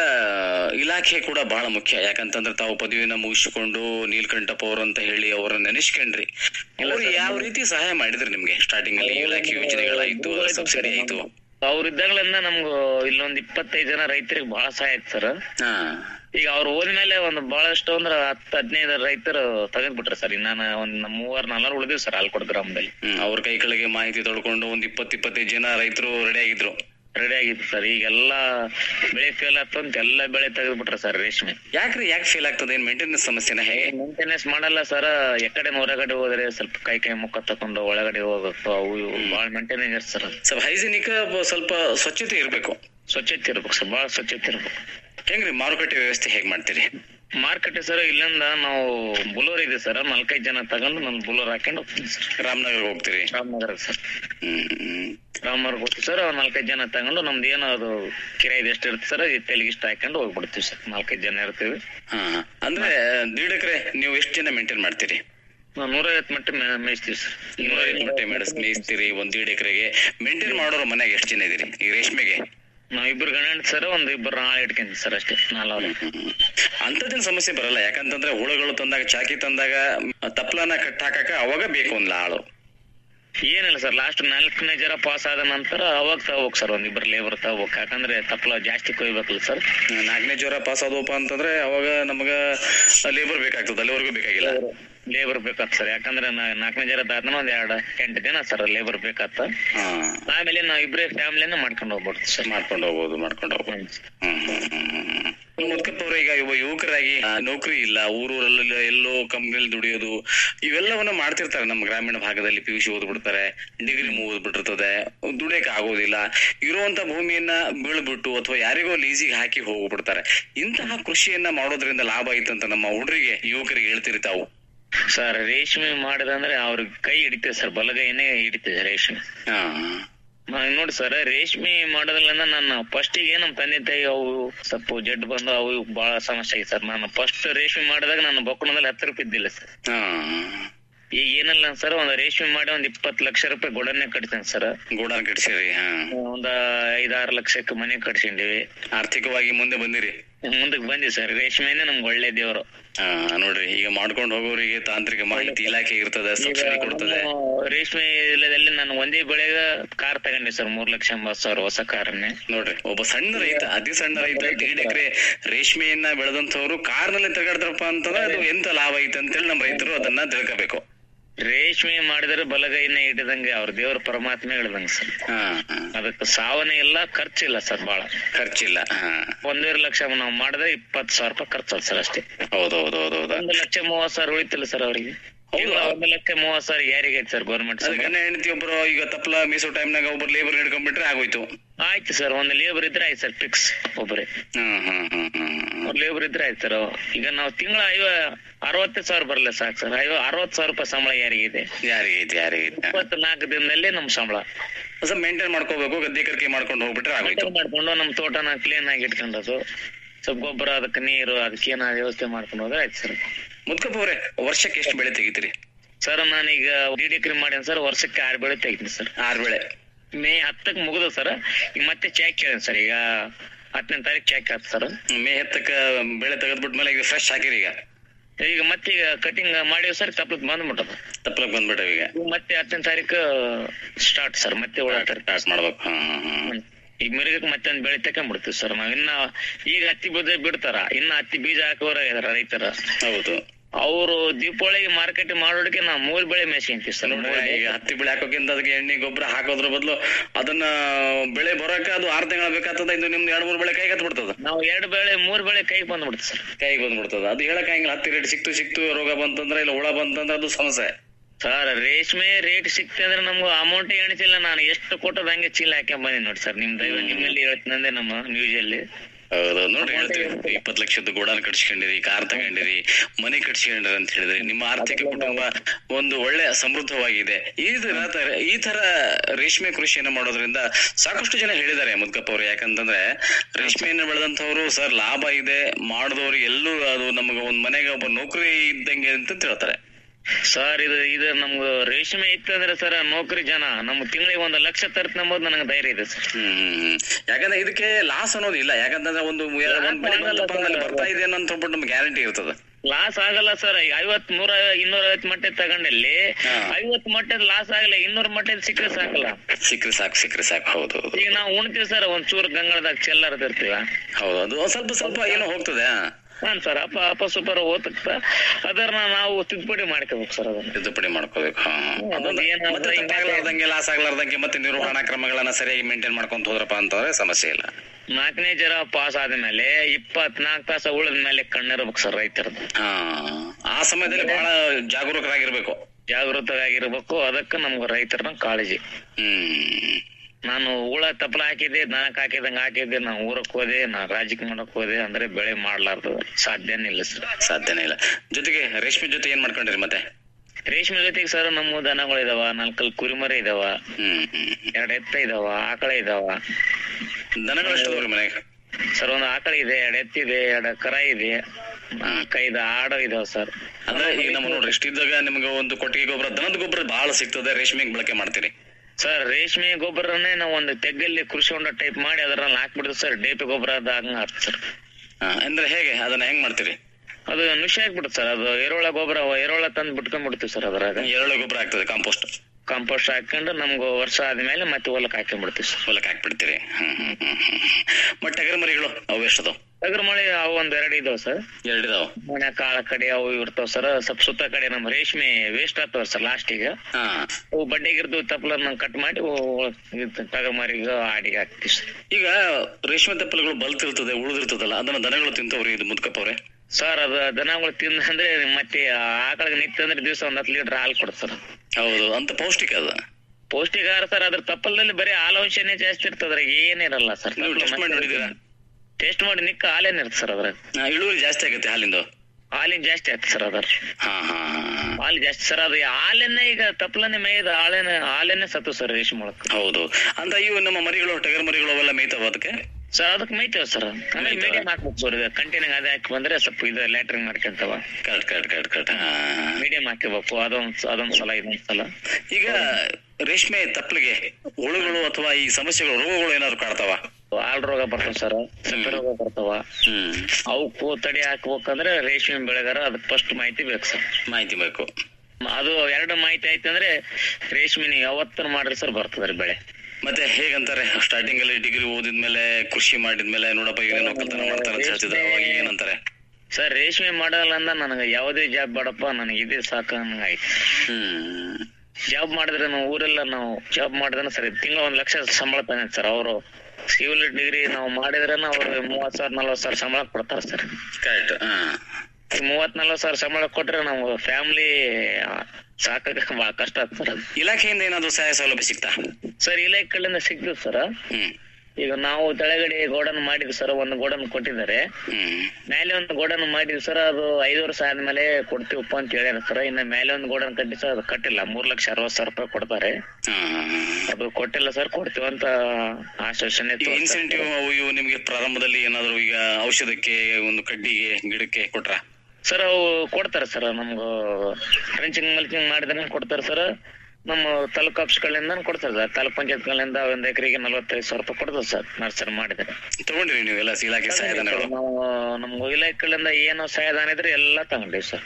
ಇಲಾಖೆ ಕೂಡ ಬಹಳ ಮುಖ್ಯ ಯಾಕಂತಂದ್ರೆ ತಾವು ಪದವಿನ ಮುಗಿಸಿಕೊಂಡು ನೀಲ್ಕಂಠಪ್ಪ ಅವರು ಅಂತ ಹೇಳಿ ಅವರನ್ನ ನೆನೆಸ್ಕೊಂಡ್ರಿ ಅವ್ರು ಯಾವ ರೀತಿ ಸಹಾಯ ಮಾಡಿದ್ರಿ ನಿಮ್ಗೆ ಸ್ಟಾರ್ಟಿಂಗ್ ಅಲ್ಲಿ ಇಲಾಖೆ ಯೋಜನೆಗಳಾಯ್ತು ಸಬ್ಸಿಡಿ ಆಯ್ತು ಅವ್ರಿದ್ದಾಗಲಿಂದ ನಮ್ಗೆ ಇಲ್ಲೊಂದ್ ಇಪ್ಪತ್ತೈದು ಜನ ರೈತರಿಗೆ ಬಹಳ ಸಹಾಯ ಆಯ್ತು ಸರ್ ಹಾ ಈಗ ಅವ್ರು ಹೋದ್ಮೇಲೆ ಒಂದು ಬಹಳಷ್ಟು ಅಂದ್ರೆ ಹತ್ತು ಹದಿನೈದು ರೈತರು ತೆಗೆದ್ಬಿಟ್ರು ಸರ್ ಇನ್ನ ಒಂದ್ ಮೂವರ್ ನಾಲ್ವರು ಉಳಿದಿವಿ ಸರ್ ಆಲ್ಕೋಟ್ ಗ್ರಾಮದಲ್ಲಿ ಹ್ಮ್ ಅವ್ರ ಕೈ ಕೆಳಗೆ ಮಾಹಿತಿ ತೊಳ್ಕೊಂಡು ಒಂದ್ ಇಪ್ಪತ್ ಇಪ್ಪತ್ತೈದು ಜನ ರೈತರು ರೆಡಿ ಆಗಿದ್ರು ರೆಡಿ ಆಗಿತ್ತು ಸರ್ ಈಗೆಲ್ಲ ಬೆಳೆ ಫೇಲ್ ಅಂತ ಎಲ್ಲ ಬೆಳೆ ತೆಗೆದ್ಬಿಟ್ರ ಸರ್ ರೇಷ್ಮೆ ಯಾಕ್ರಿ ಯಾಕೆ ಫೇಲ್ ಆಗ್ತದೆ ಏನ್ ಮೇಂಟೆನೆನ್ಸ್ ಸಮಸ್ಯೆನ ಹೇಗೆ ಮೇಂಟೆನೆನ್ಸ್ ಮಾಡಲ್ಲ ಸರ್ ಎಕಡೆ ಹೊರಗಡೆ ಹೋದ್ರೆ ಸ್ವಲ್ಪ ಕೈ ಕೈ ಮುಖ ತಕೊಂಡು ಒಳಗಡೆ ಹೋಗಬೇಕು ಅವು ಇವು ಬಾಳ ಮೇಂಟೆನೆನ್ಸ್ ಸರ್ ಅದು ಸ್ವಲ್ಪ ಹೈಜಿನಿಕ್ ಸ್ವಲ್ಪ ಸ್ವಚ್ಛತೆ ಇರ್ಬೇಕು ಸ್ವಚ್ಛತೆ ಇರ್ಬೇಕು ಸರ್ ಬಾಳ ಸ್ವಚ್ಛತೆ ಇರ್ಬೇಕು ಹೆಂಗ್ರಿ ಮಾರುಕಟ್ಟೆ ವ್ಯವಸ್ಥೆ ಹೇಗ್ ಮಾಡ್ತೀರಿ ಮಾರ್ಕೆಟ್ ಸರ್ ಇಲ್ಲಿಂದ ನಾವು ಬುಲೋರ್ ಇದೆ ಸರ್ ನಾಲ್ಕೈದು ಜನ ತಗೊಂಡು ನಾನು ಬುಲೋರ್ ಹಾಕೊಂಡು ಹೋಗ್ತೀನಿ ಸರ್ ರಾಮನಗರ್ ಹೋಗ್ತೀರಿ ರಾಮನಗರ ಸರ್ ಹ್ಮ್ ಹ್ಮ್. ರಾಮನಗರ ಹೋಗ್ತೀವಿ ಸರ್ ನಾಲ್ಕೈದು ಜನ ತಗೊಂಡು ನಮ್ದು ಏನೋ ಅದು ಕಿರಾಯಿದು ಎಷ್ಟು ಇರುತ್ತೆ ಸರ್ ತೆಲಿಗೆ ಇಷ್ಟ ಹಾಕೊಂಡು ಹೋಗ್ಬಿಡ್ತೀವಿ ಸರ್ ನಾಲ್ಕೈದು ಜನ ಇರ್ತೀವಿ ಹಾ ಹಾ. ಅಂದ್ರೆ ದೀಡ್ ಎಕರೆ ನೀವು ಎಷ್ಟು ಜನ ಮೇಂಟೈನ್ ಮಾಡ್ತೀರಿ ನಾವು ನೂರೈವತ್ತು ಮಟ್ಟ ಮೇ- ಮೇಯ್ಸ್ತೀವಿ ಸರ್ ನೂರೈವತ್ತು ಮೊಟ್ಟೆ ಮೇಡಸ್ ಮೇಯಿಸ್ತೀರಿ ಒಂದ್ ದೀಡ್ ಎಕರೆಗೆ ಮೇಂಟೈನ್ ಮಾಡೋರು ಮನೆಗೆ ಎಷ್ಟು ಜನ ಇದೀರಿ ಈ ರೇಷ್ಮೆಗೆ ನಾವ್ ಇಬ್ರು ಗಂಡ ಸರ್ ಒಂದ್ ಇಬ್ರು ನಾಳೆ ಇಟ್ಕೊಂತೀವಿ ಸರ್ ಅಷ್ಟೇ ನಾಲ್ವರು ಅಂತದೇನ್ ಸಮಸ್ಯೆ ಬರಲ್ಲ ಯಾಕಂತಂದ್ರೆ ಹುಳುಗಳು ತಂದಾಗ ಚಾಕಿ ತಂದಾಗ ತಪ್ಲನ ಕಟ್ ಹಾಕಕ ಅವಾಗ ಬೇಕು ಒಂದ್ ಆಳು ಏನಿಲ್ಲ ಸರ್ ಲಾಸ್ಟ್ ನಾಲ್ಕನೇ ಜರ ಪಾಸ್ ಆದ ನಂತರ ಅವಾಗ ತಗೋಬೇಕು ಸರ್ ಒಂದ್ ಇಬ್ರು ಲೇಬರ್ ತಗೋಬೇಕು ಯಾಕಂದ್ರೆ ತಪ್ಪಲ ಜಾಸ್ತಿ ಕೊಯ್ಬೇಕಲ್ಲ ಸರ್ ನಾಲ್ಕನೇ ಜ್ವರ ಪಾಸ್ ಆದವಪ್ಪ ಅಂತಂದ್ರೆ ಅವಾಗ ನಮಗ ಲೇಬರ್ ಬೇಕಾಗ್ತದೆ ಅಲ್ಲಿವರೆಗೂ ಬೇಕಾಗಿಲ್ಲ ಲೇಬರ್ ಬೇಕಾತ್ ಸರ್ ಯಾಕಂದ್ರೆ ನಾ- ನಾಲ್ಕನೇ ಜರ ಆದ್ಮೇಲೆ ಒಂದ್ ಎರಡ್ ಎಂಟು ದಿನ ಸರ್ ಲೇಬರ್ ಬೇಕಾತ ಹಾ ಆಮೇಲೆ ನಾವ್ ಇಬ್ರೇ ಫ್ಯಾಮಿಲಿನ ಮಾಡ್ಕೊಂಡು ಹೋಗ್ಬಿಡ್ತೀವಿ ಸರ್ ಮಾಡ್ಕೊಂಡು ಹೋಗ್ಬೋದು ಮಾಡ್ಕೊಂಡು ಹೋಗ್ಬೋದು ಹ್ಮ್ ಹ್ಮ್ ಹ್ಮ್ ಹ್ಮ್ ಹ್ಮ್. ಮುದ್ಕಪ್ಪ ಅವ್ರೆ, ಈಗ ಯುವ ಯುವಕರಾಗಿ ಆ, ನೌಕರಿ ಇಲ್ಲ ಊರೂರಲ್ಲಿ ಎಲ್ಲೋ ಕಂಪ್ನಿಯಲ್ಲಿ ದುಡಿಯೋದು ಇವೆಲ್ಲವನ್ನ ಮಾಡ್ತಿರ್ತಾರೆ ನಮ್ಮ ಗ್ರಾಮೀಣ ಭಾಗದಲ್ಲಿ ಪಿ ಯು ಸಿ ಓದ್ಬಿಡ್ತಾರೆ ಡಿಗ್ರಿ ಓದ್ಬಿಟ್ಟಿರ್ತದೆ ದುಡಿಯಕ್ ಆಗೋದಿಲ್ಲ ಇರುವಂತ ಭೂಮಿಯನ್ನ ಬೀಳ್ಬಿಟ್ಟು ಅಥವಾ ಯಾರಿಗೋ ಲೀಸಿಗೆ ಹಾಕಿ ಹೋಗ್ಬಿಡ್ತಾರೆ ಇಂತಹ ಕೃಷಿಯನ್ನ ಮಾಡೋದ್ರಿಂದ ಲಾಭ ಐತಂತ ನಮ್ಮ ಹುಡುಗರಿಗೆ ಯುವಕರಿಗೆ ಹೇಳ್ತೀರಿ ತಾವು ಸರ್ ರೇಷ್ಮೆ ಮಾಡಿದಂದ್ರೆ ಅವ್ರಿಗೆ ಕೈ ಹಿಡಿತೇವೆ ಸರ್ ಬಲಗೈನೇ ಹಿಡಿತೇವೆ ರೇಷ್ಮೆ ಹಾ ನಾವ್ ನೋಡಿ ಸರ್ ರೇಷ್ಮೆ ಮಾಡೋದ್ರಿಂದ ನಾನು ಫಸ್ಟಿಗೆ ನಮ್ ತಂದೆ ತಾಯಿ ಅವು ಸ್ವಲ್ಪ ಜಡ್ ಬಂದು ಅವು ಇವು ಬಹಳ ಸಮಸ್ಯೆ ಆಗಿದೆ ಸರ್ ನಾನು ಫಸ್ಟ್ ರೇಷ್ಮೆ ಮಾಡಿದಾಗ ನನ್ನ ಬೊಕ್ಕಣದಲ್ಲಿ ಹತ್ತು ರೂಪಾಯಿ ಇದ್ದಿಲ್ಲ ಸರ್ ಹಾ ಈಗ ಏನಲ್ಲ ಸರ್ ಒಂದ್ ರೇಷ್ಮೆ ಮಾಡಿ ಒಂದ್ ಇಪ್ಪತ್ತು ಲಕ್ಷ ರೂಪಾಯಿ ಗೊಡನೆ ಕಟ್ತೇನೆ ಸರ್ ಗೋಡನ್ ಕಟ್ಸಿರಿ ಹಾ ಒಂದ್ ಐದಾರು ಲಕ್ಷಕ್ಕೆ ಮನೆ ಕಟ್ಸಿಂಡಿವಿ ಆರ್ಥಿಕವಾಗಿ ಮುಂದೆ ಬಂದಿರಿ ಮುಂದಕ್ಕೆ ಬಂದಿವಿ ಸರ್ ರೇಷ್ಮೆನೆ ನಮ್ಗೆ ಒಳ್ಳೆ ದೇವ್ರು ಹಾ ನೋಡ್ರಿ ಈಗ ಮಾಡ್ಕೊಂಡು ಹೋಗೋರಿಗೆ ತಾಂತ್ರಿಕ ಮಾಹಿತಿ ಇಲಾಖೆ ಇರ್ತದೆ ಸಬ್ಸಿಡಿ ಕೊಡ್ತದೆ ನಾನು ರೇಷ್ಮೆ ಇಲ್ಲದಲ್ಲಿ ನಾನು ಒಂದೇ ಬೆಳೆಗ ಕಾರ್ ತಗೊಂಡೆ ಸರ್ ಮೂರ್ ಲಕ್ಷ ಎಂಬತ್ತು ಸಾವಿರ ಹೊಸ ಕಾರನ್ನೇ ನೋಡ್ರಿ ಒಬ್ಬ ಸಣ್ಣ ರೈತ ಅತಿ ಸಣ್ಣ ರೈತ ದೀಡ್ ಎಕರೆ ರೇಷ್ಮೆಯನ್ನ ಬೆಳೆದಂತವ್ರು ಕಾರ್ನಲ್ಲಿ ತಿರುಗಾಡ್ತಾರಪ್ಪ ಅಂತಂದ್ರೆ ಅದು ಎಂತ ಲಾಭ ಐತೆ ಅಂತೇಳಿ ನಮ್ಮ ರೈತರು ಅದನ್ನ ತಿಳ್ಕೋಬೇಕು ರೇಷ್ಮೆ ಮಾಡಿದ್ರೆ ಬಲಗೈನ ಹಿಡಿದಂಗೆ ಅವ್ರ ದೇವ್ರ ಪರಮಾತ್ಮ ಹೇಳ್ದಂಗೆ ಸರ್ ಹಾ ಹಾ. ಅದಕ್ಕೆ ಸಾವನೆ ಇಲ್ಲ ಖರ್ಚಿಲ್ಲ ಸರ್ ಬಹಳ ಖರ್ಚಿಲ್ಲ ಹಾ ಒಂದೂವರೆ ಲಕ್ಷ ನಾವು ಮಾಡಿದ್ರೆ ಇಪ್ಪತ್ತು ಸಾವಿರ ರೂಪಾಯಿ ಖರ್ಚಲ್ಲ ಸರ್ ಅಷ್ಟೇ ಹೌದೌದೌದೌದ ಒಂದು ಲಕ್ಷ ಮೂವತ್ತು ಸಾವಿರ ಉಳಿತಿಲ್ಲ ಸರ್ ಅವರಿಗೆ ಇಲ್ಲ ಒಂದು ಲಕ್ಷ ಮೂವತ್ತು ಸಾವಿರ ಯಾರಿಗೆ ಐತೆ ಸರ್ ಗೌರ್ಮೆಂಟ್ ಅದಕ್ಕೆ ಗಂಡ ಹೆಂಡತಿ ಒಬ್ರು ಈಗ ತಪ್ಪಲ ಮೀಸೋ ಟೈಮ್ನಾಗ ಒಬ್ರು ಲೇಬರ್ ಹಿಡ್ಕೊಂಡ್ಬಿಟ್ರೆ ಆಗೋಯ್ತು ಆಯ್ತು ಸರ್ ಒಂದು ಲೇಬರ್ ಇದ್ರೆ ಆಯ್ತು ಸರ್ ಫಿಕ್ಸ್ ಒಬ್ಬರೇ ಹ್ಮ್ ಹ್ಮ್ ಹ್ಮ್ ಹ್ಮ್ ಅವ್ರ ಲೇಬರ್ ಇದ್ರೆ ಆಯ್ತು ಸರ್ ಈಗ ನಾವು ತಿಂಗಳ ಐವ ಅರವತ್ತು ಸಾವಿರ ಬರಲ್ಲ ಸಾಕು ಸರ್ ಐವ ಅರವತ್ತು ಸಾವಿರ ರೂಪಾಯಿ ಸಂಬಳ ಯಾರಿಗಿದೆ ಯಾರಿಗೆ ಐತಿ ಯಾರಿಗೆ ಐತಿ ಇಪ್ಪತ್ನಾಲ್ಕು ದಿನದಲ್ಲಿ ನಮ್ ಸಂಬಳ ಸ್ವಲ್ಪ ಮೇಂಟೈನ್ ಮಾಡ್ಕೋಬೇಕು ಗದ್ದೆ ಕರ್ಕೆ ಮಾಡ್ಕೊಂಡು ಹೋಗ್ಬಿಟ್ರೆ ಆಗೋಯ್ತು ಮಾಡ್ಕೊಂಡು ನಮ್ ತೋಟನ ಕ್ಲೀನ್ ಆಗಿ ಇಟ್ಕೊಂಡದು ಸ್ವಲ್ಪ ಗೊಬ್ಬರ ಅದಕ್ಕೆ ನೀರು ಅದಕ್ಕೆ ಏನಾದ್ರು ವ್ಯವಸ್ಥೆ ಮಾಡ್ಕೊಂಡು ಹೋದ್ರೆ ಆಯ್ತು ಸರ್ ಮುದ್ಕಪ್ಪ ಅವ್ರೆ ವರ್ಷಕ್ಕೆ ಎಷ್ಟು ಬೆಳೆ ತೆಗಿತೀರಿ ಸರ್ ನಾನೀಗ ಡಿ ಡಿಗ್ರಿ ಮಾಡೇನಿ ಸರ್ ವರ್ಷಕ್ಕೆ ಆರು ಬೆಳೆ ತೆಗಿತೀನಿ ಸರ್ ಆರು ಬೆಳೆ ಮೇ ಹತ್ತಕ್ಕೆ ಮುಗಿದು ಸರ್ ಈಗ ಮತ್ತೆ ಚೆಕ್ ಕೇಳಿ ಸರ್ ಈಗ ಹತ್ತನೇ ತಾರೀಕು ಚೆಕ್ ಆಯ್ತು ಸರ್ ಮೇ ಹತ್ತಕ್ಕ ಬೆಳೆ ತೆಗೆದ್ಬಿಟ್ಮೇಲೆ ಈಗ ಫ್ರೆಶ್ ಹಾಕಿರಿ ಈಗ ಈಗ ಮತ್ತೆ ಈಗ ಕಟಿಂಗ್ ಮಾಡಿವ್ ಸರ್ ತಪ್ಲಕ್ ಬಂದ್ಬಿಟ್ಟದ ತಪ್ಪಲಕ್ ಬಂದ್ಬಿಟ್ಟವ ಈಗ ಮತ್ತೆ ಹತ್ತನೇ ತಾರೀಕು ಸ್ಟಾರ್ಟ್ ಸರ್ ಮತ್ತೆ ಉಳ ಸ್ಟಾರ್ಟ್ ಮಾಡ್ಬೇಕು ಹಾ ಹಾ ಹಾ ಈಗ ಮಿರುಗಕ್ ಮತ್ತೆ ಒಂದ್ ಬೆಳೆ ತಕೊಂಡ್ಬಿಡ್ತೀವಿ ಸರ್ ನಾವ್ ಇನ್ನ ಈಗ ಹತ್ತಿ ಬೀಜ ಬಿಡ್ತಾರ ಇನ್ನ ಹತ್ತಿ ಬೀಜ ಹಾಕೋರ ಇದಾರ ರೈತರ ಹೌದು ಅವರು ದೀಪಾವಳಿಗೆ ಮಾರ್ಕೆಟ್ ಮಾಡೋದಕ್ಕೆ ನಾವು ಮೂರ್ ಬೆಳೆ ಮೇಸ್ಕೊಂತೀವಿ ಸರ್ ನೋಡ್ರಿ ಈಗ ಹತ್ತಿ ಬೆಳೆ ಹಾಕೋಕ್ಕಿಂತ ಅದಕ್ಕೆ ಎಣ್ಣೆ ಗೊಬ್ಬರ ಹಾಕೋದ್ರ ಬದಲು ಅದನ್ನ ಬೆಳೆ ಬರೋಕ ಅದು ಆರ್ ತಿಂಗಳ ಬೇಕಾಗ್ತದ ಇದು ನಿಮ್ದು ಎರಡ್ ಮೂರ್ ಬೆಳೆ ಕೈಗೆ ಹತ್ ಬಿಡ್ತದ ನಾವು ಎರಡು ಬೆಳೆ ಮೂರ್ ಬೆಳೆ ಕೈಗೆ ಬಂದ್ಬಿಡ್ತೀವಿ ಸರ್ ಕೈಗೆ ಬಂದ್ಬಿಡ್ತದ ಅದು ಹೇಳಕ್ ಹಂಗಿಲ್ಲ ಹತ್ತಿ ರೇಟ್ ಸಿಕ್ತು ಸಿಕ್ತು ರೋಗ ಬಂತಂದ್ರೆ ಇಲ್ಲ ಹುಳ ಬಂತಂದ್ರೆ ಅದು ಸಮಸ್ಯೆ ಸರ್ ರೇಷ್ಮೆ ರೇಟ್ ಸಿಕ್ತೆ ಅಂದ್ರೆ ನಮ್ಗೆ ಅಮೌಂಟ್ ಎಣಿಸಿಲ್ಲ ನಾನು ಎಷ್ಟು ಕೊಟ್ಟದ ಹಂಗೆ ಚೀಲ ಹಾಕ್ಕೊಂಡ್ ಬಂದಿನಿ ನೋಡಿ ಸರ್ ನಿಮ್ ದೈವ ನಿಮ್ಮಲ್ಲಿ ಹೇಳ್ತೀನಂದೆ ನಮ್ಮ ನ್ಯೂಸ್ ಅಲ್ಲಿ ಹೌದು ನೋಡ್ರಿ ಹೇಳ್ತೀವಿ ಇಪ್ಪತ್ ಲಕ್ಷದ ಗೋಡಾನ್ ಕಟ್ಸ್ಕೊಂಡಿರಿ ಕಾರ್ ತಗೊಂಡಿರಿ ಮನೆ ಕಟ್ಸ್ಕೊಂಡಿರಿ ಅಂತ ಹೇಳಿದ್ರಿ ನಿಮ್ಮ ಆರ್ಥಿಕ ಕುಟುಂಬ ಒಂದು ಒಳ್ಳೆ ಸಮೃದ್ಧವಾಗಿದೆ ಈ ತರ ಈ ತರ ರೇಷ್ಮೆ ಕೃಷಿಯನ್ನ ಮಾಡೋದ್ರಿಂದ ಸಾಕಷ್ಟು ಜನ ಹೇಳಿದ್ದಾರೆ ಮುದ್ಕಪ್ಪ ಅವರು ಯಾಕಂತಂದ್ರೆ ರೇಷ್ಮೆಯನ್ನ ಬೆಳೆದಂತವ್ರು ಸರ್ ಲಾಭ ಇದೆ ಮಾಡಿದವ್ರು ಎಲ್ಲೂ ಅದು ನಮಗೆ ಒಂದ್ ಮನೆಗೆ ಒಬ್ಬ ನೌಕರಿ ಇದ್ದಂಗೆ ಅಂತ ಹೇಳ್ತಾರೆ ಸರ್ ಇದು ಇದು ನಮ್ಗೆ ರೇಷ್ಮೆ ಇತ್ತಂದ್ರೆ ಸರ್ ನೌಕರಿ ಜನ ನಮ್ ತಿಂಗಳಿಗೆ ಒಂದು ಲಕ್ಷ ತರ್ತ ನಂಬೋದು ನನಗೆ ಧೈರ್ಯ ಇದೆ ಸರ್ ಹ್ಮ್ ಹ್ಮ್ ಹ್ಮ್. ಯಾಕಂದ್ರೆ ಇದಕ್ಕೆ ಲಾಸ್ ಅನ್ನೋದಿಲ್ಲ ಯಾಕಂತಂದ್ರೆ ಒಂದು ಒಂದ್ ಬೆಳೆ ಬಂತಪ್ಪ ಅಂದ್ರೆ ಬರ್ತಾ ಇದೆ ಅನ್ನೋ ಅಂದ್ಬಿಟ್ಟು ನಮ್ಗೆ ಗ್ಯಾರಂಟಿ ಇರ್ತದ ಲಾಸ್ ಆಗಲ್ಲ ಸರ್ ಈಗ ಐವತ್ ನೂರ ಇನ್ನೂರ ಐವತ್ ಮಟ್ಟದ ತಗೊಂಡಲ್ಲಿ ಐವತ್ ಮಟ್ಟದ ಲಾಸ್ ಆಗಲ್ಲ ಇನ್ನೂರ ಮಟ್ಟದ ಸಿಕ್ಕರೆ ಸಾಕಲ್ಲ ಸಿಕ್ಕ್ರೆ ಸಾಕು ಸಿಕ್ಕ್ರೆ ಸಾಕು ಹೌದು ಹೌದು ಈಗ ನಾವು ಉಣ್ತೀವಿ ಸರ್ ಒಂದ್ ಚೂರು ಗಂಗಳದಾಗ ಚೆಲ್ಲರ್ದ ಇರ್ತೀವ ಹೌದು ಅದು ಒಂದ್ ಸ್ವಲ್ಪ ಸ್ವಲ್ಪ ಏನೋ ಹೋಗ್ತದೆ ಹಾನ್ ಸರ್ ಅಪ್ಪ ಅಪ್ಪ ಸೂಪರ್ ಓದಕ್ತ ಅದನ್ನ ನಾವು ತಿದ್ದುಪಡಿ ಮಾಡ್ಕೋಬೇಕು ಸರ್ ಅದನ್ನ ತಿದ್ದುಪಡಿ ಮಾಡ್ಕೋಬೇಕು ಹಾ ಹಾ. ಅದೊಂದು ಏನಾದ್ರು ಮತ್ತೆ ತಪ್ಪಾಗ್ಲಾರ್ದಂಗೆ ಲಾಸ್ ಆಗ್ಲಾರ್ದಂಗೆ ಮತ್ತೆ ನಿರ್ವಹಣಾ ಕ್ರಮಗಳನ್ನ ಸರಿಯಾಗಿ ಮೇಂಟೈನ್ ಮಾಡ್ಕೊಂತ ಹೋದ್ರಪ್ಪ ಅಂತಂದ್ರೆ ಸಮಸ್ಯೆ ಇಲ್ಲ ನಾಲ್ಕನೇ ಜರ ಪಾಸ್ ಆದ್ಮೇಲೆ ಇಪ್ಪತ್ನಾಲ್ಕು ತಾಸ ಉಳಿದ ಮೇಲೆ ಕಣ್ಣಿರ್ಬೇಕು ಸರ್ ರೈತರದ್ದು ಹಾ ಆ ಸಮಯದಲ್ಲಿ ಬಹಳ ಜಾಗರೂಕರಾಗಿರ್ಬೇಕು ಜಾಗೃತರಾಗಿರ್ಬೇಕು ಅದಕ್ಕೆ ನಮ್ಗೆ ರೈತರನ್ನ ಕಾಳಜಿ ಹ್ಮ್ ನಾನು ಹುಳ ತಪ್ಪಲ ಹಾಕಿದ್ದೆ ದನಕ್ ಹಾಕಿದಂಗ ಹಾಕಿದ್ದೆ ನಾ ಊರಕ್ ಹೋದೆ ನಾ ರಾಜಕೀಯ ಮಾಡಕ್ ಹೋದೆ ಅಂದ್ರೆ ಬೆಳೆ ಮಾಡ್ಲಾರ್ದು ಸಾಧ್ಯನೇ ಇಲ್ಲ ಸರ್ ಸಾಧ್ಯನೇ ಇಲ್ಲ ಜೊತೆಗೆ ರೇಷ್ಮೆ ಜೊತೆ ಏನ್ ಮಾಡ್ಕೊಂಡಿರಿ ಮತ್ತೆ ರೇಷ್ಮೆ ಜೊತೆಗೆ ಸರ್ ನಮ್ಮ ದನಗಳು ಇದಾವ ನಾಲ್ಕಲ್ ಕುರಿಮರಿ ಇದಾವ ಹ್ಮ್ ಹ್ಮ್ ಎರಡ್ ಎತ್ತ ಇದಾವ ಆಕಳ ಇದಾವ ದನಗಳು ಎಷ್ಟು ಅದಾವ್ರಿ ಮನೆಗೆ ಸರ್ ಒಂದು ಆಕಳ ಇದೆ ಎರಡ್ ಎತ್ತಿದೆ ಎರಡ್ ಕರ ಇದೆ ನಾಲ್ಕೈದು ಆಡು ಇದಾವ ಸರ್ ಅಂದ್ರೆ ಈಗ ನಮ್ಮ ನೋಡ್ರಿ ಇಷ್ಟಿದ್ದಾಗ ನಿಮ್ಗೆ ಒಂದು ಕೊಟ್ಟಿಗೆ ಗೊಬ್ಬರ ದನದ ಗೊಬ್ಬರ ಬಹಳ ಸಿಗ್ತದೆ ರೇಷ್ಮೆಗೆ ಬಳಕೆ ಮಾಡ್ತೀರಿ ಸರ್ ರೇಷ್ಮೆ ಗೊಬ್ಬರನೇ ನಾವು ಒಂದು ತೆಗ್ಗಲ್ಲಿ ಕೃಷಿ ಹೊಂಡ ಟೈಪ್ ಮಾಡಿ ಅದ್ರಲ್ಲಿ ಹಾಕ್ಬಿಡ್ತೀವಿ ಸರ್ ಡಿ ಪಿ ಗೊಬ್ಬರ ಅದ ಹಂಗ ಹಾಕ್ತೀವಿ ಸರ್ ಹಾ, ಅಂದ್ರೆ ಹೇಗೆ ಅದನ್ನ ಹೆಂಗ್ ಮಾಡ್ತೀರಿ ಅದು ನುಷಿ ಹಾಕ್ಬಿಡುತ್ತೆ ಸರ್ ಅದು ಎರೋಳ ಗೊಬ್ಬರ ಎರೋಳ ತಂದು ಬಿಟ್ಕೊಂಡ್ಬಿಡ್ತೀವಿ ಸರ್ ಅದ್ರಾಗ ಎರೆಹುಳ ಗೊಬ್ಬರ ಆಗ್ತದೆ ಕಾಂಪೋಸ್ಟ್ ಕಾಂಪೋಸ್ಟ್ ಹಾಕೊಂಡು ನಮ್ಗೆ ವರ್ಷ ಆದ್ಮೇಲೆ ಮತ್ತೆ ಹೊಲಕ್ಕೆ ಹಾಕೊಂಡ್ಬಿಡ್ತೀವಿ ಸರ್ ಹೊಲಕ್ಕೆ ಹಾಕ್ಬಿಡ್ತೀರಿ ಹ್ಮ್ ಹ್ಮ್ ಹ್ಮ್ ಹ್ಮ್ ಮತ್ತೆ ಟಗರ್ ಮರಿಗಳು ಅವು ಎಷ್ಟದಾವ್ ಟಗರ್ ಮಳೆ ಅವು ಒಂದ್ ಎರಡು ಇದಾವ ಸರ್ ಎರಡಿದಾವ ಮನೆ ಕಾಳ ಕಡೆ ಅವು ಇರ್ತಾವ ಸರ್ ಸ್ವಲ್ಪ ಸುತ್ತ ಕಡೆ ನಮ್ಮ ರೇಷ್ಮೆ ವೇಸ್ಟ್ ಆಗ್ತಾವ ಸರ್ ಲಾಸ್ಟಿಗೆ ಹಾ ಅವು ಬಡ್ಡೆಗಿರ್ದು ತಪ್ಪಲನ್ನ ಕಟ್ ಮಾಡಿ ಟಗರ್ ಮರಿಗೆ ಆಡಿಗೆ ಹಾಕ್ತಿವಿ ಸರ್ ಈಗ ರೇಷ್ಮೆ ತಪ್ಪಲುಗಳು ಬಲ್ತಿರ್ತದೆ ಉಳಿದಿರ್ತದಲ್ಲ ಅದನ್ನ ದನಗಳು ತಿಂತವ್ರಿ ಇದು ಮುದ್ಕಪ್ಪ ಅವ್ರೆ ಸರ್ ಅದು ದನಗಳು ತಿಂದ ಅಂದ್ರೆ ಮತ್ತೆ ಆಕಳಿಗೆ ನಿತ್ಯ ಅಂದ್ರೆ ದಿವಸ ಒಂದ್ ಹತ್ತು ಲೀಟರ್ ಹಾಲು ಕೊಡುತ್ತೆ ಸರ್ ಹೌದು ಅಂತ ಪೌಷ್ಟಿಕ ಅದ ಪೌಷ್ಟಿಕಾಹಾರ ಸರ್ ಅದ್ರ ತಪ್ಪಲಲ್ಲಿ ಬರೀ ಹಾಲು ಅಂಶನೇ ಜಾಸ್ತಿ ಇರ್ತದ್ರಿ ಏನಿರಲ್ಲ ಸರ್ ನೀವು ಟೆಸ್ಟ್ ಮಾಡಿ ನೋಡಿದೀರಾ ಟೇಸ್ಟ್ ಮಾಡಿ ನಿಕ್ಕ ಹಾಲೇನ್ ಇರುತ್ತೆ ಸರ್ ಅದ್ರಾಗ ಹಾ, ಇಳುವರಿ ಜಾಸ್ತಿ ಆಗುತ್ತೆ ಹಾಲಿಂದ ಹಾಲಿನ ಜಾಸ್ತಿ ಆಗ್ತದೆ ಸರ್ ಅದ್ರ ಹಾ ಹಾ ಹಾ ಹಾಲು ಜಾಸ್ತಿ ಸರ್ ಅದು ಹಾಲನ್ನೇ ಈಗ ತಪ್ಪಲನ್ನೇ ಮೇಯ್ದ ಹಾಲೇನೆ ಹಾಲೇನೆ ಸತ್ತು ಸರ್ ರೇಷ್ಮೆ ಒಳಕ್ ಹೌದು ಅಂತ ಇವು ನಮ್ಮ ಮರಿಗಳು ಟಗರ್ ಮರಿಗಳು ಅವೆಲ್ಲ ಮೇಯ್ತಾವ ಅದಕ್ಕೆ ಸರ್ ಅದಕ್ಕೆ ಮೇಯ್ತೇವೆ ಸರ್ ಆಮೇಲೆ ಮೀಡಿಯಂ ಹಾಕ್ಬೇಕು ಸರ್ ಇದು ಕಂಟಿನ್ಯೂ ಅದೇ ಹಾಕಿ ಬಂದ್ರೆ ಸ್ವಲ್ಪ ಇದು ಲ್ಯಾಟ್ರಿಂಗ್ ಮಾಡ್ಕೊಂತವ correct correct correct correct medium ಹಾಕಿಬೇಕು ಅದೊಂದ್ ಅದೊಂದ್ ಸಲ ಇದೊಂದ್ ಸಲ ಈಗ ರೇಷ್ಮೆ ತಪ್ಪಲಿಗೆ ಹುಳುಗಳು ಅಥವಾ ಈ ಸಮಸ್ಯೆಗಳು ರೋಗಗಳು ಏನಾದ್ರು ಕಾಡ್ತಾವ ಹಾಲ್ ರೋಗ ಬರ್ತಾವ ಸರ್ ಸಕ್ಕರೆ ರೋಗ ಬರ್ತಾವ ಹ್ಮ್ ಅವಕ್ಕೂ ತಡಿ ಹಾಕ್ಬೇಕಂದ್ರೆ ರೇಷ್ಮೆ ಬೆಳೆಗಾರ ಅದಕ್ಕೆ ಫಸ್ಟ್ ಮಾಹಿತಿ ಬೇಕು ಸರ್ ಮಾಹಿತಿ ಬೇಕು ಅದು ಎರಡು ಮಾಹಿತಿ ಆಯ್ತಂದ್ರೆ ರೇಷ್ಮೆನಿ ಯಾವತ್ತನ ಮಾಡ್ರಿ ಸರ್ ಬರ್ತದ್ರಿ ಬೆಳೆ ಮತ್ತೆ ಹೇಗಂತಾರೆ ಸ್ಟಾರ್ಟಿಂಗ್ ಅಲ್ಲಿ ಡಿಗ್ರಿ ಓದಿದ್ಮೇಲೆ ಕೃಷಿ ಮಾಡಿದ್ಮೇಲೆ ನೋಡಪ್ಪ ಏನೇನೋ ಒಕ್ಕಲ್ತನ ಮಾಡ್ತಾರೆ ಅಂತ ಹೇಳ್ತಿದ್ರು ಅವಾಗ ಏನಂತಾರೆ ಸರ್ ರೇಷ್ಮೆ ಮಾಡಲ್ಲ ಅಂದ ನನಗೆ ಯಾವುದೇ ಜಾಬ್ ಬೇಡಪ್ಪ ನನಗೆ ಇದೇ ಸಾಕು ಅನ್ನಂಗ್ ಆಯ್ತು ಹ್ಮ್ ಜಾಬ್ ಮಾಡಿದ್ರೆ ನಾವು ಊರೆಲ್ಲ ನಾವು ಜಾಬ್ ಮಾಡಿದ್ರೆ ಸರಿ ತಿಂಗಳ ಒಂದ್ ಲಕ್ಷ ಸಂಬಳ ತಂದಿದ್ ಸರ್ ಅವರು ಸಿವಿಲ್ ಡಿಗ್ರಿ ನಾವು ಮಾಡಿದ್ರೆ ಅವ್ರು ಮೂವತ್ ಸಾವಿರ ನಲ್ವತ್ ಸಾವಿರ ಸಂಬಳ ಕೊಡ್ತಾರೆ ಸರ್ ಕರೆಕ್ಟ್ ಹಾ ಮೂವತ್ ನಲ್ವತ್ ಸಾವಿರ ಸಂಬಳ ಕೊಟ್ರೆ ನಾವು ಫ್ಯಾಮಿಲಿ ಸಾಕಕ್ಕೆ ಬಹಳ ಕಷ್ಟ ಆಗ್ತದೆ ಸರ್ ಅದು ಇಲಾಖೆಯಿಂದ ಏನಾದ್ರು ಸಹಾಯ ಸೌಲಭ್ಯ ಸಿಗ್ತಾ ಸರ್ ಇಲಾಖೆ ಕಡೆಯಿಂದ ಸಿಗ್ತದೆ ಸರ್ ಹ್ಮ್ ಈಗ ನಾವು ತೆಳಗಡೆ ಗೋಡನ್ ಮಾಡಿದ್ವಿ ಸರ್ ಒಂದು ಗೋಡನ್ ಕೊಟ್ಟಿದ್ದಾರೆ ಹ್ಮ್ ಮೇಲೆ ಒಂದು ಗೋಡನ್ ಮಾಡಿದ್ವಿ ಸರ್ ಅದು ಐದು ವರ್ಷ ಆದ್ಮೇಲೆ ಕೊಡ್ತೀವಪ್ಪ ಅಂತ ಹೇಳ್ಯಾರ ಸರ್ ಇನ್ನು ಮೇಲೆ ಒಂದು ಗೋಡನ್ ಕಟ್ಟಿ ಸರ್ ಅದು ಕಟ್ಟಿಲ್ಲ ಮೂರ್ ಲಕ್ಷ ಅರವತ್ ಸಾವಿರ ರೂಪಾಯಿ ಕೊಡ್ತಾರೆ ಹಾ ಅದು ಕೊಟ್ಟಿಲ್ಲ ಸರ್ ಕೊಡ್ತೀವಂತ ಆಶ್ವಾಸನೆ ಈಗ ಇನ್ಸೆಂಟಿವ್ ಅವು ಇವು ನಿಮ್ಗೆ ಪ್ರಾರಂಭದಲ್ಲಿ ಏನಾದ್ರು ಈಗ ಔಷಧಕ್ಕೆ ಒಂದು ಕಡ್ಡಿಗೆ ಗಿಡಕ್ಕೆ ಕೊಟ್ರ ಸರ್ ಅವು ಕೊಡ್ತಾರೆ ಸರ್ ನಮ್ಗೆ ಟ್ರೆಂಚಿಂಗ್ ಮಲ್ಚಿಂಗ್ ಮಾಡಿದ್ರೆ ಕೊಡ್ತಾರೆ ಸರ್ ನಮ್ಮ ತಾಲೂಕು ಆಫೀಸ್ಗಳಿಂದ ಕೊಡ್ತಾರೆ ಸರ್ ತಾಲೂಕ್ ಪಂಚಾಯತ್ಗಳಿಂದ ಒಂದ್ ಎಕರೆಗೆ ನಲವತ್ತೈದು ಸಾವಿರ ರೂಪಾಯಿ ಕೊಡ್ತಾರೆ ಸರ್ ನರ್ಸರಿ ಮಾಡಿದ್ರೆ ತಗೊಂಡ್ರಿ ನೀವು ಎಲ್ಲ ಇಲಾಖೆ ಸಹಾಯಧನಗಳು ನಾವು ನಮ್ಮ ಇಲಾಖೆಗಳಿಂದ ಏನು ಸಹಾಯಧನ ಇದ್ರೆ ಎಲ್ಲ ತಗೊಂಡಿವಿ ಸರ್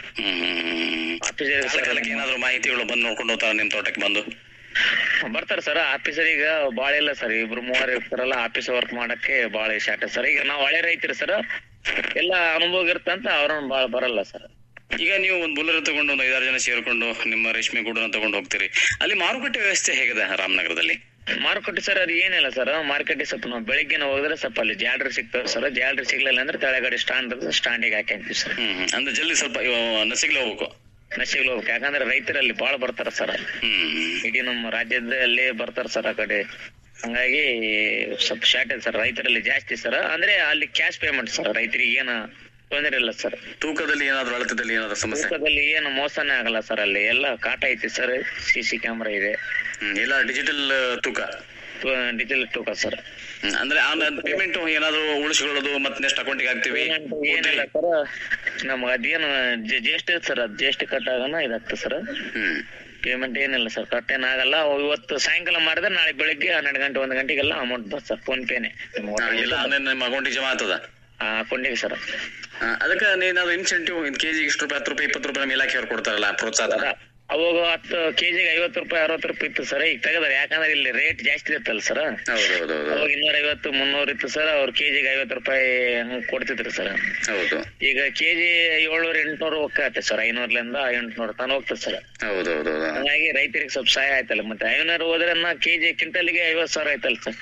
ಆಫೀಸರಿಗೆ ಕಾಲ ಕಾಲಕ್ಕೆ ಏನಾದ್ರು ಮಾಹಿತಿಗಳು ಬಂದು ನೋಡ್ಕೊಂಡು ಹೋಗ್ತಾರ ನಿಮ್ ತೋಟಕ್ಕೆ ಬಂದು ಬರ್ತಾರೆ ಸರ್ ಆಫೀಸರ್ ಈಗ ಬಾಳ ಇಲ್ಲ ಸರ್ ಇಬ್ರು ಮೂವರು ಇರ್ತಾರಲ್ಲ ಆಫೀಸ್ ವರ್ಕ್ ಮಾಡಕ್ಕೆ ಬಾಳ ಶಾರ್ಟ್ ಸರ್ ಈಗ ನಾವು ಹಳೆ ರೈತರು ಸರ್ ಎಲ್ಲ ಅನುಭವ ಇರ್ತಂತ ಅವ್ರನ್ನ ಬಾಳ ಬರಲ್ಲ ಸರ್ ಈಗ ನೀವು ಒಂದು ಬುಲ್ಲರ್ ತಗೊಂಡು ಒಂದು ಐದಾರು ಜನ ಸೇರ್ಕೊಂಡು ನಿಮ್ಮ ರೇಷ್ಮೆ ಗೂಡನ್ನ ತಗೊಂಡು ಹೋಗ್ತೀರಿ ಅಲ್ಲಿ ಮಾರುಕಟ್ಟೆ ವ್ಯವಸ್ಥೆ ಹೇಗಿದೆ ರಾಮನಗರದಲ್ಲಿ ಮಾರುಕಟ್ಟೆ ಸರ್ ಅದು ಏನಿಲ್ಲ ಸರ್ ಮಾರ್ಕೆಟಿಗೆ ಸ್ವಲ್ಪ ನಾವು ಬೆಳಿಗ್ಗೆನ ಹೋದ್ರೆ ಸ್ವಲ್ಪ ಅಲ್ಲಿ ಜಾಲ್ರಿ ಸಿಗ್ತವೆ ಸರ್ ಜಾಲ್ರಿ ಸಿಗ್ಲಿಲ್ಲ ಅಂದ್ರೆ ತೆಳಗಡೆ ಸ್ಟಾಂಡ್ ಇರ್ತದೆ ಸ್ಟಾಂಡಿಗೆ ಹಾಕ್ಯಂತೀವಿ ಸರ್ ಹ್ಮ್ ಹ್ಮ್. ಅಂದ್ರೆ ಜಲ್ದಿ ಸ್ವಲ್ಪ ಇವ- ನಸಿಗ್ಲಿ ಹೋಗ್ಬೇಕು ನಶಿಗ್ಲು ಹೋಗ್ಬೇಕು ಯಾಕಂದ್ರೆ ರೈತರಲ್ಲಿ ಬಾಳ ಬರ್ತಾರ ಸರ್ ಇಡೀ ನಮ್ಮ ರಾಜ್ಯದಲ್ಲಿ ಬರ್ತಾರ ಸರ್ ಆ ಕಡೆ ಹಂಗಾಗಿ ಸ್ವಲ್ಪ ಶಾರ್ಟೇಜ್ ಸರ್ ರೈತರಲ್ಲಿ ಜಾಸ್ತಿ ಸರ್ ಅಂದ್ರೆ ಅಲ್ಲಿ ಕ್ಯಾಶ್ ಪೇಮೆಂಟ್ ಸರ್ ರೈತರಿಗೆ ಏನು ತೊಂದರೆ ಇಲ್ಲ ಸರ್ ತೂಕದಲ್ಲಿ ಏನಾದ್ರು ಅಳತದಲ್ಲಿ ಏನಾದ್ರು ಸಮಸ್ಯೆ ತೂಕದಲ್ಲಿ ಏನು ಮೋಸನೇ ಆಗಲ್ಲ ಸರ್ ಅಲ್ಲಿ ಎಲ್ಲ ಕಾಟ ಐತಿ ಸರ್ ಸಿ ಸಿ ಕ್ಯಾಮ್ರಾ ಇದೆ ಹ್ಮ್, ಎಲ್ಲ ಡಿಜಿಟಲ್ ತೂಕ ಡಿಜಿಟಲ್ ತೂಕ ಸರ್ ಹ್ಮ್, ಅಂದ್ರೆ ಪೇಮೆಂಟ್ ಏನಾದ್ರು ಉಳಿಸ್ಕೊಳ್ಳೋದು ಮತ್ತೆ ನೆಕ್ಸ್ಟ್ ಅಕೌಂಟಿಗೆ ಹಾಕ್ತಿವಿ ಏನಿಲ್ಲ ಸರ್ ನಮ್ಗೆ ಅದೇನು ಜ್ಯೇಷ್ಠ ಸರ್ ಅದ್ ಜ್ಯೇಷ್ಠ ಕಟ್ ಆಗೋಣ ಇದಾಗ್ತದೆ ಸರ್ ಪೇಮೆಂಟ್ ಏನಿಲ್ಲ ಸರ್ ಕಟ್ ಏನಾಗಲ್ಲ ಇವತ್ತು ಸಾಯಂಕಾಲ ಮಾಡಿದ್ರೆ ನಾಳೆ ಬೆಳಿಗ್ಗೆ ಹನ್ನೆರಡು ಗಂಟೆ ಒಂದು ಗಂಟೆಗೆಲ್ಲ ಅಮೌಂಟ್ ಬರ್ತದೆ ಸರ್ ಫೋನ್ ಪೇನೆ ಎಲ್ಲ ಆನ್ಲೈನ್ ನಿಮ್ಮ ಅಕೌಂಟಿಗೆ ಜಮಾ ಆಗ್ತದ ಅಕೌಂಟಿಗೆ ಸರ್ ಹಾ, ಅದಕ್ಕೆ ನೀನಾದ್ರು ಇನ್ಸೆಂಟಿವ್ ಕೆಜಿ ಇಷ್ಟು ರೂಪಾಯಿ ಹತ್ತು ರೂಪಾಯಿ ಇಪ್ಪತ್ತು ರೂಪಾಯಿ ನಮ್ಮ ಇಲಾಖೆಯವ್ರು ಕೊಡ್ತಾರಲ್ಲ ಪ್ರೋತ್ಸಾಹ ಅವಾಗ ಹತ್ತು ಕೆಜಿಗೆ ಐವತ್ತು ರೂಪಾಯಿ ಅರವತ್ತು ರೂಪಾಯಿ ಇತ್ತು ಸರ್ ಈಗ ತೆಗದಾರೆ ಯಾಕಂದ್ರೆ ಇಲ್ಲಿ ರೇಟ್ ಜಾಸ್ತಿ ಇರುತ್ತಲ್ಲ ಸರ್ ಹೌದೌದು ಅವಾಗ ಇನ್ನೂರ ಐವತ್ತು ಮುನ್ನೂರ್ ಇತ್ತು ಸರ್ ಅವ್ರ ಕೆಜಿಗೆ ಐವತ್ತು ರೂಪಾಯಿ ಹಂಗ್ ಕೊಡ್ತಿದ್ರು ಸರ್ ಹೌದು ಈಗ ಕೆಜಿ ಏಳ್ನೂರ ಎಂಟ್ನೂರು ಹೋಗ್ತೈತೆ ಸರ್ ಐನೂರ್ಲಿಂದ ಎಂಟ್ನೂರು ತನಕ ಹೋಗ್ತದೆ ಸರ್ ಹೌದೌದು ಹಂಗಾಗಿ ರೈತರಿಗೆ ಸ್ವಲ್ಪ ಸಹಾಯ ಆಯ್ತಲ್ಲ ಮತ್ತೆ ಐನೂರು ಹೋದ್ರೆ ನಾ ಕೆಜಿ ಕ್ವಿಂಟಲ್ಗೆ ಐವತ್ ಸಾವಿರ ಆಯ್ತಲ್ಲ ಸರ್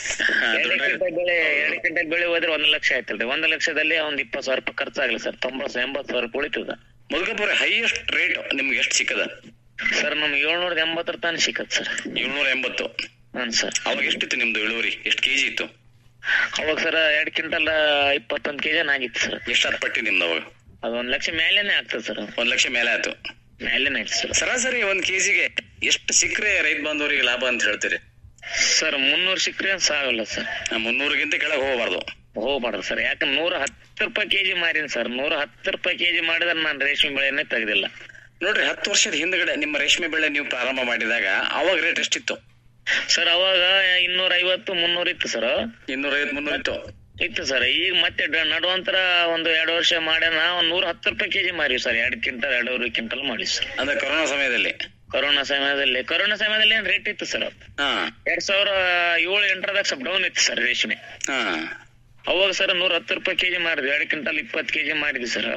ಎರಡು ಕ್ವಿಂಟಲ್ ಬೆಳೆ ಎರಡು ಕ್ವಿಂಟಲ್ ಬೆಳೆ ಹೋದ್ರೆ ಒಂದ್ ಲಕ್ಷ ಆಯ್ತಲ್ರಿ ಒಂದ್ ಲಕ್ಷದಲ್ಲಿ ಒಂದ್ ಇಪ್ಪತ್ತು ಸಾವಿರ ರೂಪಾಯಿ ಖರ್ಚಾಗಲ್ಲ ಸರ್ ತೊಂಬತ್ತು ಎಂಬತ್ತು ಸಾವಿರ ರೂಪಾಯಿ ಉಳಿತದ ಮುದುಕಪುರ ಹೈಯೆಸ್ಟ್ ರೇಟ್ ನಿಮ್ಗೆ ಎಷ್ಟು ಸಿಕ್ಕದ ಸರ್ ನಮ್ಗೆ ಏಳ್ನೂರದ ಎಂಬತ್ತರ ತನಕ ಸಿಕ್ಕತ್ ಸರ್ ಏಳ್ನೂರ ಎಂಬತ್ತು ಹ್ಮ್ ಸರ್ ಅವಾಗ ಎಷ್ಟಿತ್ತು ನಿಮ್ದು ಇಳುವರಿ ಎಷ್ಟು ಕೆಜಿ ಇತ್ತು ಅವಾಗ ಸರ್ ಎರಡ್ ಕ್ವಿಂಟಲ್ ಇಪ್ಪತ್ತೊಂದ್ ಕೆಜಿ ಆಗಿತ್ತು ಸರ್ ಎಷ್ಟು ಹತ್ತು ಪಟ್ಟಿ ನಿಮ್ದು ಅವಾಗ ಅದು ಒಂದ್ ಲಕ್ಷ ಮೇಲೇನೆ ಆಗ್ತದೆ ಸರ್ ಒಂದ್ ಲಕ್ಷ ಮೇಲೆ ಆಯ್ತು ಮೇಲೇನೆ ಆಯ್ತು ಸರ್ ಸರಾಸರಿ ಒಂದ್ ಕೆಜಿಗೆ ಎಷ್ಟು ಸಿಕ್ಕರೆ ರೈತ ಬಾಂಧವರಿಗೆ ಲಾಭ ಅಂತ ಹೇಳ್ತೀರಿ ಸರ್ ಮುನ್ನೂರು ಸಿಕ್ಕರೆ ಸಾಗಲ್ಲ ಸರ್ ಮುನ್ನೂರಕ್ಕಿಂತ ಕೆಳಗೆ ಹೋಗಬಾರ್ದು ಹೋಗ್ಬಾರ್ದು ಸರ್ ಯಾಕಂದ್ರೆ ನೂರ ಹತ್ತು ರೂಪಾಯಿ ಕೆಜಿ ಮಾರಿನಿ ಸರ್ ನೂರ ಹತ್ತು ರೂಪಾಯಿ ಕೆಜಿ ಮಾಡಿದ್ರೆ ನಾನು ರೇಷ್ಮೆ ಬೆಳೆನೇ ತೆಗ್ದಿಲ್ಲ ನೋಡ್ರಿ ಹತ್ತು ವರ್ಷದ ಹಿಂದ್ಗಡೆ ನಿಮ್ಮ ರೇಷ್ಮೆ ಬೆಳೆ ನೀವು ಪ್ರಾರಂಭ ಮಾಡಿದಾಗ ಅವಾಗ ರೇಟ್ ಎಷ್ಟಿತ್ತು ಸರ್ ಅವಾಗ ಇನ್ನೂರ ಐವತ್ತು ಮುನ್ನೂರ ಇತ್ತು ಸರ್ ಇನ್ನೂರ ಐವತ್ ಮುನ್ನೂರ ಇತ್ತು ಇತ್ತು ಸರ್ ಈಗ ಮತ್ತೆ ಡ- ನಡುವಂತರ ಒಂದು ಎರಡು ವರ್ಷ ಮಾಡ್ಯಾನ ಒಂದ್ ನೂರ ಹತ್ತು ರೂಪಾಯಿ ಕೆಜಿ ಮಾರಿ ಸರ್ ಎರಡು ಕ್ವಿಂಟಲ್ ಎರಡೂವರೆ ಕ್ವಿಂಟಲ್ ಮಾಡಿ ಸರ್ ಅಂದ್ರೆ ಕೊರೋನಾ ಸಮಯದಲ್ಲಿ ಕೊರೋನಾ ಸಮಯದಲ್ಲಿ ಕೊರೋನಾ ಸಮಯದಲ್ಲಿ ಏನ್ ರೇಟ್ ಇತ್ತು ಸರ್ ಹಾ ಎರಡ್ ಸಾವಿರ ಏಳು ಎಂಟರದಾಗ ಸ್ವಲ್ಪ ಡೌನ್ ಇತ್ತು ಸರ್ ರೇಷ್ಮೆ ಹಾ ಅವಾಗ ಸರ್ ನೂರ ಹತ್ತು ರೂಪಾಯಿ ಕೆಜಿ ಮಾಡಿದ್ವಿ ಎರಡು ಕ್ವಿಂಟಲ್ ಇಪ್ಪತ್ತು ಕೆಜಿ ಮಾಡಿದ್ವಿ ಸರ್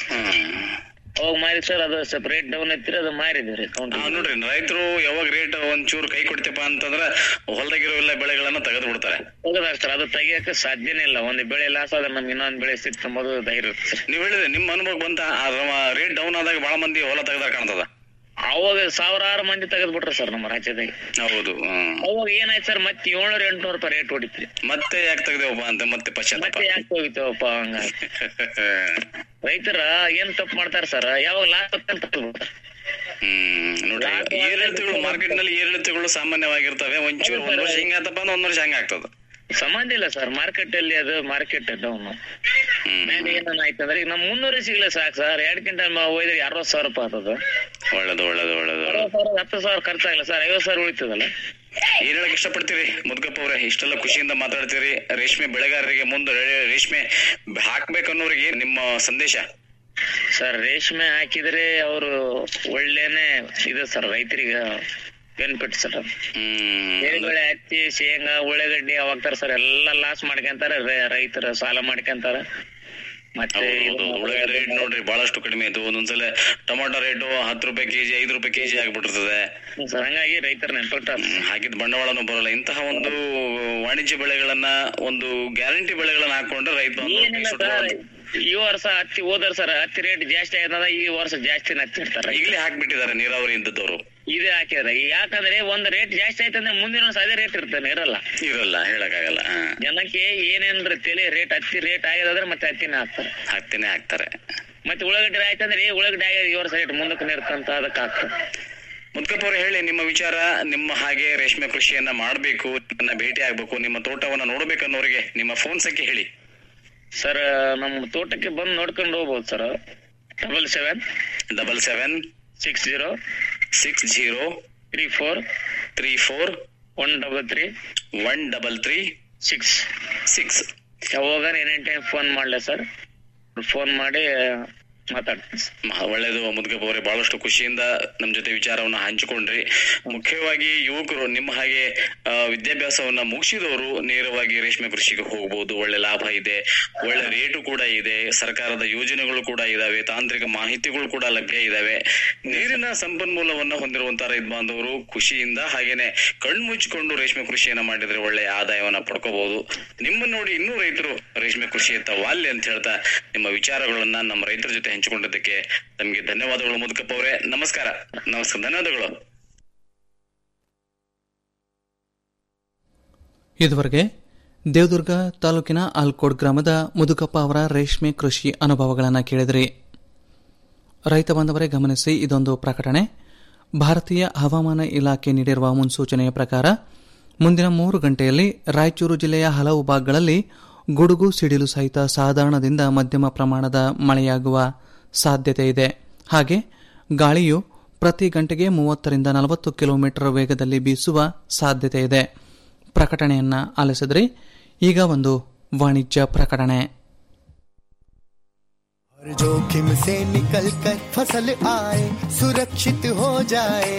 ಅವಾಗ ಮಾರಿ ಸರ್ ಅದು ಸ್ವಲ್ಪ ರೇಟ್ ಡೌನ್ ಐತ್ರಿ ಅದು ಮಾರಿದ್ವಿ ರೀ ಕೌಂಟ್ ಹಾ, ನೋಡ್ರಿ ರೈತರು ಯಾವಾಗ ರೇಟ್ ಒಂಚೂರು ಕೈ ಕೊಡ್ತೀಪ ಅಂತಂದ್ರ ಹೊಲದಾಗಿರೋ ಎಲ್ಲ ಬೆಳೆಗಳನ್ನ ತೆಗೆದು ಬಿಡ್ತಾರೆ ಹೋಗದಾಗ ಸರ್ ಅದು ತೆಗಿಯಕ್ಕೆ ಸಾಧ್ಯನೇ ಇಲ್ಲ ಒಂದು ಬೆಳೆ ಲಾಸ್ ಆದ್ರೆ ನಮ್ಗೆ ಇನ್ನೊಂದ್ ಬೆಳೆ ಸಿಕ್ತ ಮೊದಲು ಧೈರ್ಯ ಇರುತ್ತೆ ಸರ್ ನೀವ್ ಹೇಳಿದ್ರೆ ನಿಮ್ಮ ಅನುಭವ ಬಂತ ರೇಟ್ ಡೌನ್ ಆದಾಗ ಬಹಳ ಮಂದಿ ಹೊಲ ತೆಗೆದಾರ ಕಾಣ್ತದ ಅವಾಗ ಸಾವಿರಾರು ಮಂದಿ ತೆಗೆದ್ಬಿಟ್ರು ಸರ್ ನಮ್ಮ ರಾಜ್ಯದಾಗ ಹೌದು ಹ್ಮ್. ಅವಾಗ ಏನಾಯ್ತು ಸರ್ ಮತ್ತೆ ಏಳ್ನೂರ ಎಂಟ್ನೂರು ರೂಪಾಯಿ ರೇಟ್ ಹೊಡಿತ್ರಿ ಮತ್ತೆ ಯಾಕೆ ತೆಗ್ದೇವಪ್ಪ ಅಂತ ಮತ್ತೆ ಪಶ್ಚಾತ್ತಾಪ ಮತ್ತೆ ಯಾಕೆ ಹೋಗಿತ್ತೇವಪ್ಪ ಹಂಗ ರೈತರ ಏನ್ ತಪ್ಪು ಮಾಡ್ತಾರ ಸರ್ ಯಾವಾಗ ಲಾಸ್ ಹ್ಮ್ ನೋಡ್ರಿ ಏರಿಳಿತಗಳು ಮಾರ್ಕೆಟ್ ನಲ್ಲಿ ಏರಿಳಿತಗಳು ಸಾಮಾನ್ಯವಾಗಿರ್ತವೆ ಒಂಚೂರು ಒಂದ್ ವರ್ಷ ಹಿಂಗ ಆತಪ್ಪ ಅಂದ್ರೆ ಒಂದ್ ವರ್ಷ ಹಂಗ ಆಗ್ತದ ಸಂಬಂಧ ಇಲ್ಲ ಸರ್ ಮಾರ್ಕೆಟ್ ಅಲ್ಲಿ ಅದು ಮಾರ್ಕೆಟ್ ಡೌನ್ ಮೇಲೆ ಏನಾನ ಆಯ್ತಂದ್ರೆ ಈಗ ನಮ್ ಮುನ್ನೂರೇ ಸಿಗ್ಲ ಸಾಕು ಸರ್ ಎರಡ್ ಕ್ವಿಂಟಲ್ ಹೋಯ್ದ್ರೆ ಅರವತ್ ಸಾವಿರ ರೂಪಾಯಿ ಆಗ್ತದ ಒಳ್ಳೇದು ಒಳ್ಳೇದು ಒಳ್ಳೇದು ಅರವತ್ ಸಾವಿರ ಹತ್ತು ಸಾವಿರ ಖರ್ಚಾಗಲ್ಲ ಸರ್ ಐವತ್ ಸಾವಿರ ಉಳಿತದಲ್ಲ ಏನ್ ಹೇಳಕ್ ಇಷ್ಟಪಡ್ತೀರಿ ಮುದ್ಗಪ್ಪ ಅವ್ರೆ ಇಷ್ಟೆಲ್ಲ ಖುಷಿಯಿಂದ ಮಾತಾಡ್ತೀರಿ ರೇಷ್ಮೆ ಬೆಳೆಗಾರರಿಗೆ ಮುಂದೆ ರೇ- ರೇಷ್ಮೆ ಹಾಕ್ಬೇಕನ್ನೋರಿಗೆ ನಿಮ್ಮ ಸಂದೇಶ ಸರ್ ರೇಷ್ಮೆ ಹಾಕಿದ್ರೆ ಅವರು ಒಳ್ಳೆನೆ ಇದೆ ಸರ್ ರೈತರಿಗೆ ಬೆನಿಫಿಟ್ ಸರ್ ಬೇರೆ ಬೆಳೆ ಹತ್ತಿ ಶೇಂಗಾ ಉಳ್ಳಾಗಡ್ಡಿ ಅವಾಗ್ತಾರ ಸರ್ ಎಲ್ಲಾ ಲಾಸ್ ಮಾಡ್ಕೊಂತಾರ ರೈತರ ಸಾಲ ಮಾಡ್ಕೊಂತಾರ ಮತ್ತೆ ಇದು ಉಳ್ಳಾಗಡ್ಡಿ ರೇಟ್ ನೋಡ್ರಿ ಬಹಳಷ್ಟು ಕಡಿಮೆ ಆಯ್ತು ಒಂದೊಂದ್ಸಲ ಟೊಮಾಟೊ ರೇಟು ಹತ್ತು ರೂಪಾಯಿ ಕೆಜಿ ಐದು ರೂಪಾಯಿ ಕೆಜಿ ಆಗ್ಬಿಟ್ಟಿರ್ತದೆ ಸರ್ ಹಂಗಾಗಿ ರೈತರ ನೆನ್ಪಟ್ಟ ಹಾಕಿದ ಬಂಡವಾಳನೂ ಬರಲ್ಲ ಇಂತಹ ಒಂದು ವಾಣಿಜ್ಯ ಬೆಳೆಗಳನ್ನ ಒಂದು ಗ್ಯಾರಂಟಿ ಬೆಳೆಗಳನ್ನ ಹಾಕೊಂಡ್ರೆ ರೈತ ಏನಿಲ್ಲ ಸರ್ ಈ ವರ್ಷ ಹತ್ತಿ ಹೋದ್ರ ಸರ್ ಹತ್ತಿ ರೇಟ್ ಜಾಸ್ತಿ ಆಯ್ತದ ಈ ವರ್ಷ ಜಾಸ್ತಿನ ಹತ್ತಿ ಇರ್ತಾರ ಈಗಲೇ ಹಾಕ್ಬಿಟ್ಟಿದ್ದಾರೆ ನೀರಾವರಿ ಇದ್ದದವರು ಇದೇ ಹಾಕಿದ್ರೆ ಯಾಕಂದ್ರೆ ಒಂದ್ ರೇಟ್ ಜಾಸ್ತಿ ಆಯ್ತಂದ್ರೆ ಮುಂದಿನ ವರ್ಷ ಅದೇ ರೇಟ್ ಇರ್ತಾನೆ ಇರಲ್ಲ ಇರಲ್ಲ ಹೇಳಕ್ಕಾಗಲ್ಲ ಹಾ. ಜನಕ್ಕೆ ಏನೇನ್ರ ತಲೆ ರೇಟ್ ಹತ್ತಿ ರೇಟ್ ಆಗ್ಯದಂದ್ರೆ ಮತ್ತೆ ಹತ್ತಿನ ಹಾಕ್ತಾರೆ ಹತ್ತಿನೇ ಹಾಕ್ತಾರೆ ಮತ್ತೆ ಉಳ್ಳಾಗಡ್ಡಿ ಆಯ್ತಂದ್ರೆ ಏ ಉಳ್ಳಾಗಡ್ಡಿ ಆಗ್ಯದ ಈ ವರ್ಷ ರೇಟ್ ಮುಂದಕ್ಕೆ ನಿರ್ತಂತ ಅದಕ್ಕೆ ಹಾಕ್ತಾರೆ ಮುದ್ಕಪ್ಪ ಅವ್ರು ಹೇಳಿ ನಿಮ್ಮ ವಿಚಾರ ನಿಮ್ಮ ಹಾಗೆ ರೇಷ್ಮೆ ಕೃಷಿಯನ್ನ ಮಾಡಬೇಕು ನನ್ನ ಭೇಟಿ ಆಗ್ಬೇಕು ನಿಮ್ಮ ತೋಟವನ್ನ ನೋಡ್ಬೇಕನ್ನೋರಿಗೆ ನಿಮ್ಮ ಫೋನ್ ಸಂಖ್ಯೆ ಹೇಳಿ ಸರ್ ನಮ್ಮ ತೋಟಕ್ಕೆ ಬಂದು ನೋಡ್ಕೊಂಡು ಹೋಗ್ಬೋದು sir double seven double seven six zero six zero three four three four one double three one double three six six ಯಾವಾಗ ಎನಿ ಟೈಮ್ ಫೋನ್ ಮಾಡ್ಲಾ ಸರ್ ಫೋನ್ ಮಾಡಿ ಮಾತಾಡ್ತೀನಿ ಸರ್ ಮ- ಒಳ್ಳೇದು ಮುದ್ಗಪ್ಪ ಅವರೇ ಬಹಳಷ್ಟು ಖುಷಿಯಿಂದ ನಮ್ ಜೊತೆ ವಿಚಾರವನ್ನ ಹಂಚಿಕೊಂಡ್ರಿ ಮುಖ್ಯವಾಗಿ ಯುವಕರು ನಿಮ್ಮ ಹಾಗೆ ಆ, ವಿದ್ಯಾಭ್ಯಾಸವನ್ನ ಮುಗಿಸಿದವರು ನೇರವಾಗಿ ರೇಷ್ಮೆ ಕೃಷಿಗೆ ಹೋಗಬಹುದು ಒಳ್ಳೆ ಲಾಭ ಇದೆ ಒಳ್ಳೆ ರೇಟು ಕೂಡ ಇದೆ ಸರ್ಕಾರದ ಯೋಜನೆಗಳು ಕೂಡ ಇದಾವೆ ತಾಂತ್ರಿಕ ಮಾಹಿತಿಗಳು ಕೂಡ ಲಭ್ಯ ಇದಾವೆ ನೀರಿನ ಸಂಪನ್ಮೂಲವನ್ನ ಹೊಂದಿರುವಂತ ರೈತ ಬಾಂಧವರು ಖುಷಿಯಿಂದ ಹಾಗೇನೆ ಕಣ್ಮುಚ್ಚಿಕೊಂಡು ರೇಷ್ಮೆ ಕೃಷಿಯನ್ನ ಮಾಡಿದ್ರೆ ಒಳ್ಳೆ ಆದಾಯವನ್ನ ಪಡ್ಕೋಬಹುದು ನಿಮ್ಮನ್ನ ನೋಡಿ ಇನ್ನೂ ರೈತರು ರೇಷ್ಮೆ ಕೃಷಿಯತ್ತ ವಾಲ್ಯ ಅಂತ ಹೇಳ್ತಾ ನಿಮ್ಮ ವಿಚಾರಗಳನ್ನ ನಮ್ಮ ರೈತರ ಜೊತೆ ಹಂಚಿಕೊಂಡಿದ್ದಕ್ಕೆ ನಮಗೆ ಧನ್ಯವಾದಗಳು ಮುದುಕಪ್ಪ ಅವರೇ ನಮಸ್ಕಾರ ನಮಸ್ಕಾರ ಧನ್ಯವಾದಗಳು ಇದುವರೆಗೆ ದೇವದುರ್ಗ ತಾಲೂಕಿನ ಆಲ್ಕೋಡ್ ಗ್ರಾಮದ ಮುದುಕಪ್ಪ ಅವರ ರೇಷ್ಮೆ ಕೃಷಿ ಅನುಭವಗಳನ್ನು ಕೇಳಿದ್ರಿ ರೈತ ಬಾಂಧವರೇ ಗಮನಿಸಿ ಇದೊಂದು ಪ್ರಕಟಣೆ ಭಾರತೀಯ ಹವಾಮಾನ ಇಲಾಖೆ ನೀಡಿರುವ ಮುನ್ಸೂಚನೆಯ ಪ್ರಕಾರ ಮುಂದಿನ ಮೂರು ಗಂಟೆಯಲ್ಲಿ ರಾಯಚೂರು ಜಿಲ್ಲೆಯ ಹಲವು ಭಾಗಗಳಲ್ಲಿ ಗುಡುಗು ಸಿಡಿಲು ಸಹಿತ ಸಾಧಾರಣದಿಂದ ಮಧ್ಯಮ ಪ್ರಮಾಣದ ಮಳೆಯಾಗುವ ಸಾಧ್ಯತೆ ಇದೆ ಹಾಗೆ ಗಾಳಿಯು ಪ್ರತಿ ಗಂಟೆಗೆ ಮೂವತ್ತರಿಂದ ನಲವತ್ತು ಕಿಲೋಮೀಟರ್ ವೇಗದಲ್ಲಿ ಬೀಸುವ ಸಾಧ್ಯತೆ ಇದೆ ಪ್ರಕಟಣೆಯನ್ನ ಆಲಿಸಿದ್ರಿ ಈಗ ಒಂದು ವಾಣಿಜ್ಯ ಪ್ರಕಟಣೆ हर जोखिम से निकल कर फसल आए सुरक्षित हो जाए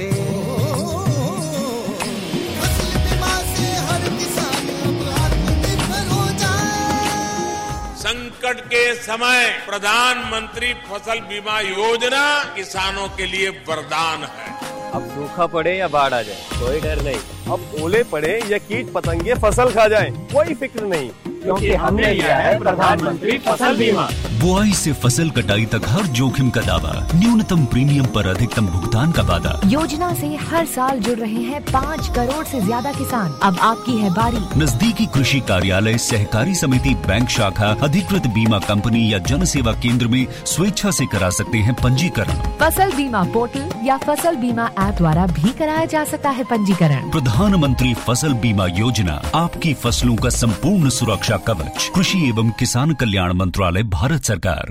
फसल बीमा से हर किसान अब आत्मनिर्भर हो जाए संकट के समय प्रधानमंत्री फसल बीमा योजना किसानों के लिए वरदान है अब सूखा पड़े या बाढ़ आ जाए कोई डर नहीं अब ओले पड़े या कीट पतंगे फसल खा जाए कोई फिक्र नहीं क्योंकि हमने लिया है प्रधानमंत्री फसल बीमा बुआई से फसल कटाई तक हर जोखिम का दावा न्यूनतम प्रीमियम पर अधिकतम भुगतान का वादा योजना से हर साल जुड़ रहे हैं पाँच करोड़ से ज्यादा किसान अब आपकी है बारी नजदीकी कृषि कार्यालय सहकारी समिति बैंक शाखा अधिकृत बीमा कंपनी या जन सेवा केंद्र में स्वेच्छा से करा सकते हैं पंजीकरण फसल बीमा पोर्टल या फसल बीमा ऐप द्वारा भी कराया जा सकता है पंजीकरण प्रधानमंत्री फसल बीमा योजना आपकी फसलों का संपूर्ण सुरक्षा कवच कृषि एवं किसान कल्याण मंत्रालय भारत सरकार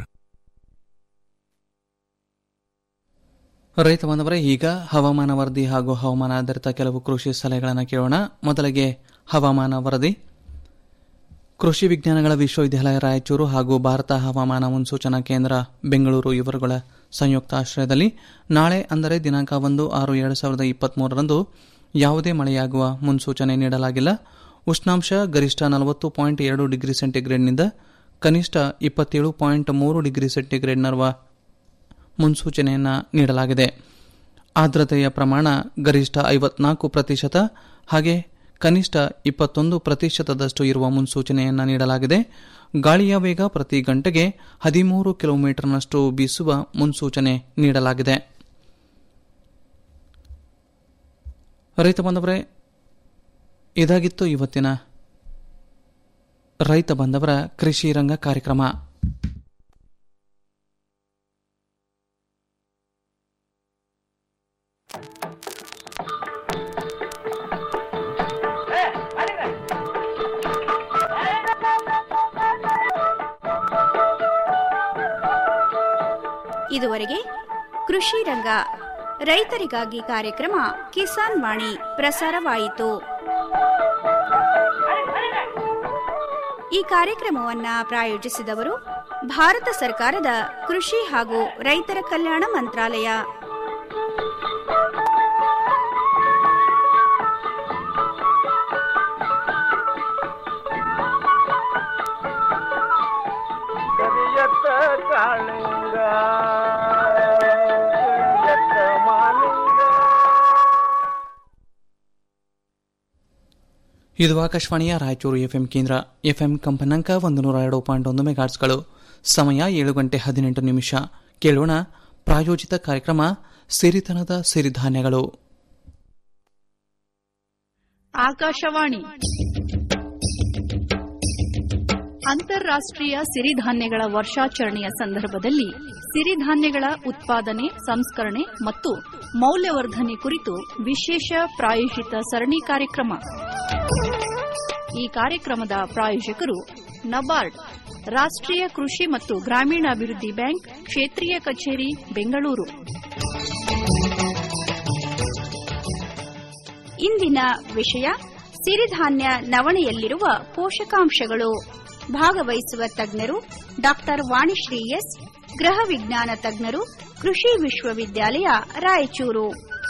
ರೈತ ಬಾಂಧವರೇ ಈಗ ಹವಾಮಾನ ವರದಿ ಹಾಗೂ ಹವಾಮಾನ ಆಧಾರಿತ ಕೆಲವು ಕೃಷಿ ಸಲಹೆಗಳನ್ನು ಕೇಳೋಣ ಮೊದಲಿಗೆ ಹವಾಮಾನ ವರದಿ ಕೃಷಿ ವಿಜ್ಞಾನಗಳ ವಿಶ್ವವಿದ್ಯಾಲಯ ರಾಯಚೂರು ಹಾಗೂ ಭಾರತ ಹವಾಮಾನ ಮುನ್ಸೂಚನಾ ಕೇಂದ್ರ ಬೆಂಗಳೂರು ಇವರುಗಳ ಸಂಯುಕ್ತ ಆಶ್ರಯದಲ್ಲಿ ನಾಳೆ ಅಂದರೆ ದಿನಾಂಕ ಒಂದು ಆರು ಎರಡು ಸಾವಿರದ ಇಪ್ಪತ್ಮೂರರಂದು ಯಾವುದೇ ಮಳೆಯಾಗುವ ಮುನ್ಸೂಚನೆ ನೀಡಲಾಗಿಲ್ಲ ಉಷ್ಣಾಂಶ ಗರಿಷ್ಠ ನಲವತ್ತು ಪಾಯಿಂಟ್ ಎರಡು ಡಿಗ್ರಿ ಸೆಂಟಿಗ್ರೇಡ್ನಿಂದ ಕನಿಷ್ಠ ಇಪ್ಪತ್ತೇಳು ಪಾಯಿಂಟ್ ಮೂರು ಡಿಗ್ರಿ ಸೆಂಟಿಗ್ರೇಡ್ನರುವ ಮುನ್ಸೂಚನೆಯನ್ನು ನೀಡಲಾಗಿದೆ ಆರ್ದ್ರತೆಯ ಪ್ರಮಾಣ ಗರಿಷ್ಠ ಐವತ್ನಾಲ್ಕು ಪ್ರತಿಶತ ಹಾಗೆ ಕನಿಷ್ಠ ಇಪ್ಪತ್ತೊಂದು ಪ್ರತಿಶತದಷ್ಟು ಇರುವ ಮುನ್ಸೂಚನೆಯನ್ನು ನೀಡಲಾಗಿದೆ ಗಾಳಿಯ ವೇಗ ಪ್ರತಿ ಗಂಟೆಗೆ ಹದಿಮೂರು ಕಿಲೋಮೀಟರ್ನಷ್ಟು ಬೀಸುವ ಮುನ್ಸೂಚನೆ ನೀಡಲಾಗಿದೆ ರೈತ ಬಾಂಧವರೇ ಇದಾಗಿತ್ತು ಇವತ್ತಿನ ರೈತ ಬಾಂಧವರ ಕೃಷಿ ರಂಗ ಕಾರ್ಯಕ್ರಮ ಇದುವರೆಗೆ ಕೃಷಿ ರಂಗ ರೈತರಿಗಾಗಿ ಕಾರ್ಯಕ್ರಮ ಕಿಸಾನ್ ವಾಣಿ ಪ್ರಸಾರವಾಯಿತು ಈ ಕಾರ್ಯಕ್ರಮವನ್ನ ಪ್ರಾಯೋಜಿಸಿದವರು ಭಾರತ ಸರ್ಕಾರದ ಕೃಷಿ ಹಾಗೂ ರೈತರ ಕಲ್ಯಾಣ ಮಂತ್ರಾಲಯ ಕರಿಯತ್ತ ಕಾಳಿಂಗ ಕರಿಯತ್ತ ಮಾಲಿಂಗ ಇದು ಆಕಾಶವಾಣಿಯ ರಾಯಚೂರು ಎಫ್ಎಂ ಕೇಂದ್ರ ಎಫ್ಎಂ ಕಂಪನಾಂಕ ಒಂದು ನೂರ ಎರಡು ಪಾಯಿಂಟ್ ಒಂದು ಮೆಗಾಟ್ಸ್ಗಳು ಸಮಯ ಏಳು ಗಂಟೆ ಹದಿನೆಂಟು ನಿಮಿಷ ಕೇಳೋಣ ಪ್ರಾಯೋಜಿತ ಕಾರ್ಯಕ್ರಮ ಸಿರಿತನದ ಸಿರಿಧಾನ್ಯಗಳು ಆಕಾಶವಾಣಿ ಅಂತಾರಾಷ್ಟ್ರೀಯ ಸಿರಿಧಾನ್ಯಗಳ ವರ್ಷಾಚರಣೆಯ ಸಂದರ್ಭದಲ್ಲಿ ಸಿರಿಧಾನ್ಯಗಳ ಉತ್ಪಾದನೆ ಸಂಸ್ಕರಣೆ ಮತ್ತು ಮೌಲ್ಯವರ್ಧನೆ ಕುರಿತು ವಿಶೇಷ ಪ್ರಾಯೋಜಿತ ಸರಣಿ ಕಾರ್ಯಕ್ರಮ ಈ ಕಾರ್ಯಕ್ರಮದ ಪ್ರಾಯೋಜಕರು ನಬಾರ್ಡ್ ರಾಷ್ಟ್ರೀಯ ಕೃಷಿ ಮತ್ತು ಗ್ರಾಮೀಣಾಭಿವೃದ್ಧಿ ಬ್ಯಾಂಕ್ ಕ್ಷೇತ್ರೀಯ ಕಚೇರಿ ಬೆಂಗಳೂರು ಇಂದಿನ ವಿಷಯ ಸಿರಿಧಾನ್ಯ ನವಣೆಯಲ್ಲಿರುವ ಪೋಷಕಾಂಶಗಳು ಭಾಗವಹಿಸುವ ತಜ್ಞರು ಡಾಕ್ಟರ್ ವಾಣಿಶ್ರೀ ಎಸ್ ಗೃಹ ವಿಜ್ಞಾನ ತಜ್ಞರು ಕೃಷಿ ವಿಶ್ವವಿದ್ಯಾಲಯ ರಾಯಚೂರು